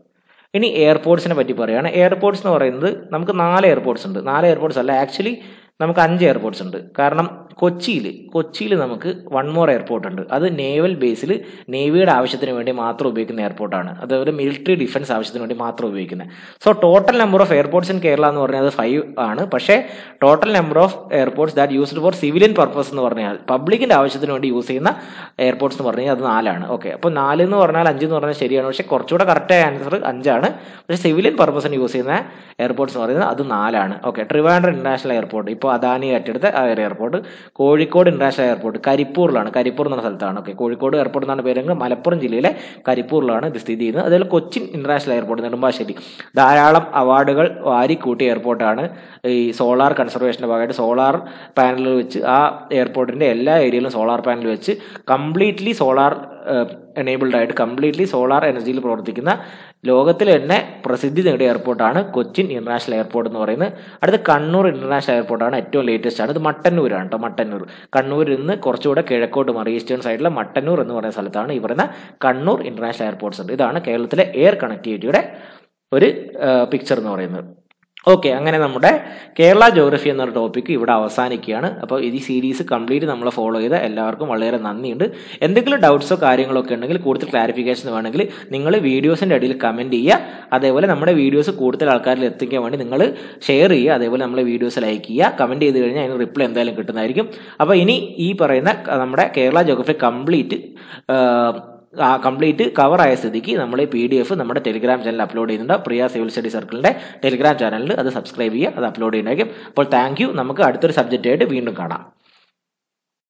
ഇനി എയർപോർട്സിനെ പറ്റി പറയുകയാണ് എയർപോർട്സ് എന്ന് പറയുന്നത് നമുക്ക് നാല് എയർപോർട്സ് ഉണ്ട് നാല് എയർപോർട്സ് അല്ല ആക്ച്വലി നമുക്ക് അഞ്ച് എയർപോർട്സ് ഉണ്ട് കാരണം കൊച്ചിയിൽ കൊച്ചിയിൽ നമുക്ക് വൺ മോർ എയർപോർട്ട് ഉണ്ട് അത് നേവൽ ബേസിൽ നേവിയുടെ ആവശ്യത്തിന് വേണ്ടി മാത്രം ഉപയോഗിക്കുന്ന എയർപോർട്ടാണ് അതേപോലെ മിലിറ്ററി ഡിഫൻസ് ആവശ്യത്തിന് വേണ്ടി മാത്രം ഉപയോഗിക്കുന്നത് so total number of airports in Kerala എന്ന് പറഞ്ഞാൽ അത് ഫൈവ് ആണ് പക്ഷേ total number of airports that used for civilian purpose എന്ന് പറഞ്ഞാൽ പബ്ലിക്കിന്റെ ആവശ്യത്തിന് വേണ്ടി യൂസ് ചെയ്യുന്ന എയർപോർട്സ് എന്ന് പറഞ്ഞാൽ അത് നാലാണ് ഓക്കെ അപ്പോൾ നാല് എന്ന് പറഞ്ഞാൽ അഞ്ച് എന്ന് പറഞ്ഞാൽ ശരിയാണ് പക്ഷേ കുറച്ചുകൂടെ കറക്റ്റായ ആൻസർ അഞ്ചാണ് പക്ഷേ സിവിലിയൻ പർപ്പസിന് യൂസ് ചെയ്യുന്ന എയർപോർട്സ് എന്ന് പറയുന്നത് അത് നാലാണ് ഓക്കെ ട്രിവാൻഡ്രം ഇന്റർനാഷണൽ എയർപോർട്ട് ഇപ്പോൾ അദാനി ഏറ്റെടുത്ത ആ ഒരു എയർപോർട്ട് കോഴിക്കോട് ഇന്റർനാഷണൽ എയർപോർട്ട് കരിപ്പൂരിലാണ് കരിപ്പൂർ എന്ന സ്ഥലത്താണ് ഓക്കെ കോഴിക്കോട് എയർപോർട്ട് എന്നാണ് പേരെങ്കിൽ മലപ്പുറം ജില്ലയിലെ കരിപ്പൂരിലാണ് ഇത് സ്ഥിതി ചെയ്യുന്നത് അതുപോലെ കൊച്ചിൻ ഇന്റർനാഷണൽ എയർപോർട്ട് നെടുമ്പാശ്ശേരി ധാരാളം അവാർഡുകൾ വാരിക്കൂട്ടിയ എയർപോർട്ടാണ് ഈ സോളാർ കൺസർവേഷൻ്റെ ഭാഗമായിട്ട് സോളാർ പാനൽ വെച്ച് ആ എയർപോർട്ടിൻ്റെ എല്ലാ ഏരിയയിലും സോളാർ പാനൽ വെച്ച് കംപ്ലീറ്റ്ലി സോളാർ എനേബിൾഡ് ആയിട്ട് കംപ്ലീറ്റ്ലി സോളാർ എനർജിയിൽ പ്രവർത്തിക്കുന്ന ലോകത്തിൽ തന്നെ പ്രസിദ്ധി നേടിയ എയർപോർട്ടാണ് കൊച്ചിൻ ഇന്റർനാഷണൽ എയർപോർട്ട് എന്ന് പറയുന്നത് അടുത്ത കണ്ണൂർ ഇന്റർനാഷണൽ എയർപോർട്ടാണ് ഏറ്റവും ലേറ്റസ്റ്റ് ആണ് ഇത് മട്ടന്നൂരാണ് കേട്ടോ മട്ടന്നൂർ കണ്ണൂരിൽ നിന്ന് കുറച്ചുകൂടെ കിഴക്കോട്ട് മാറി ഈസ്റ്റേൺ സൈഡിലെ മട്ടന്നൂർ എന്ന് പറയുന്ന സ്ഥലത്താണ് ഈ പറയുന്ന കണ്ണൂർ ഇന്റർനാഷണൽ എയർപോർട്ട്സ് ഉണ്ട് ഇതാണ് കേരളത്തിലെ എയർ കണക്ടിവിറ്റിയുടെ ഒരു പിക്ചർ എന്ന് പറയുന്നത് ഓക്കെ അങ്ങനെ നമ്മുടെ കേരള ജോഗ്രഫി എന്നൊരു ടോപ്പിക്ക് ഇവിടെ അവസാനിക്കുകയാണ് അപ്പോൾ ഈ സീരീസ് കംപ്ലീറ്റ് നമ്മൾ ഫോളോ ചെയ്ത എല്ലാവർക്കും വളരെ നന്ദിയുണ്ട് എന്തെങ്കിലും ഡൗട്ട്സോ കാര്യങ്ങളോ ഒക്കെ ഉണ്ടെങ്കിൽ കൂടുതൽ ക്ലാരിഫിക്കേഷൻ വേണമെങ്കിൽ നിങ്ങൾ വീഡിയോസിൻ്റെ അടിയിൽ കമൻറ്റ് ചെയ്യുക അതേപോലെ നമ്മുടെ വീഡിയോസ് കൂടുതൽ ആൾക്കാരിൽ എത്തിക്കാൻ വേണ്ടി നിങ്ങൾ ഷെയർ ചെയ്യുക അതേപോലെ നമ്മളെ വീഡിയോസ് ലൈക്ക് ചെയ്യുക കമൻറ്റ് ചെയ്ത് കഴിഞ്ഞാൽ അതിന് റിപ്ലൈ എന്തായാലും കിട്ടുന്നതായിരിക്കും അപ്പോൾ ഇനി ഈ പറയുന്ന നമ്മുടെ Kerala geography complete complete cover ആയ സ്ഥിതിക്ക് നമ്മൾ പി ഡി എഫ് നമ്മുടെ ടെലിഗ്രാം ചാനൽ അപ്ലോഡ് ചെയ്യുന്നുണ്ട് പ്രിയ സിവിൽ സ്റ്റഡി സർക്കിളിൻ്റെ ടെലിഗ്രാം ചാനലിൽ അത് സബ്സ്ക്രൈബ് ചെയ്യുക അത് അപ്ലോഡ് ചെയ്യുന്നതായിരിക്കും അപ്പോൾ താങ്ക് യു നമുക്ക് അടുത്തൊരു സബ്ജക്റ്റ് ആയിട്ട് വീണ്ടും കാണാം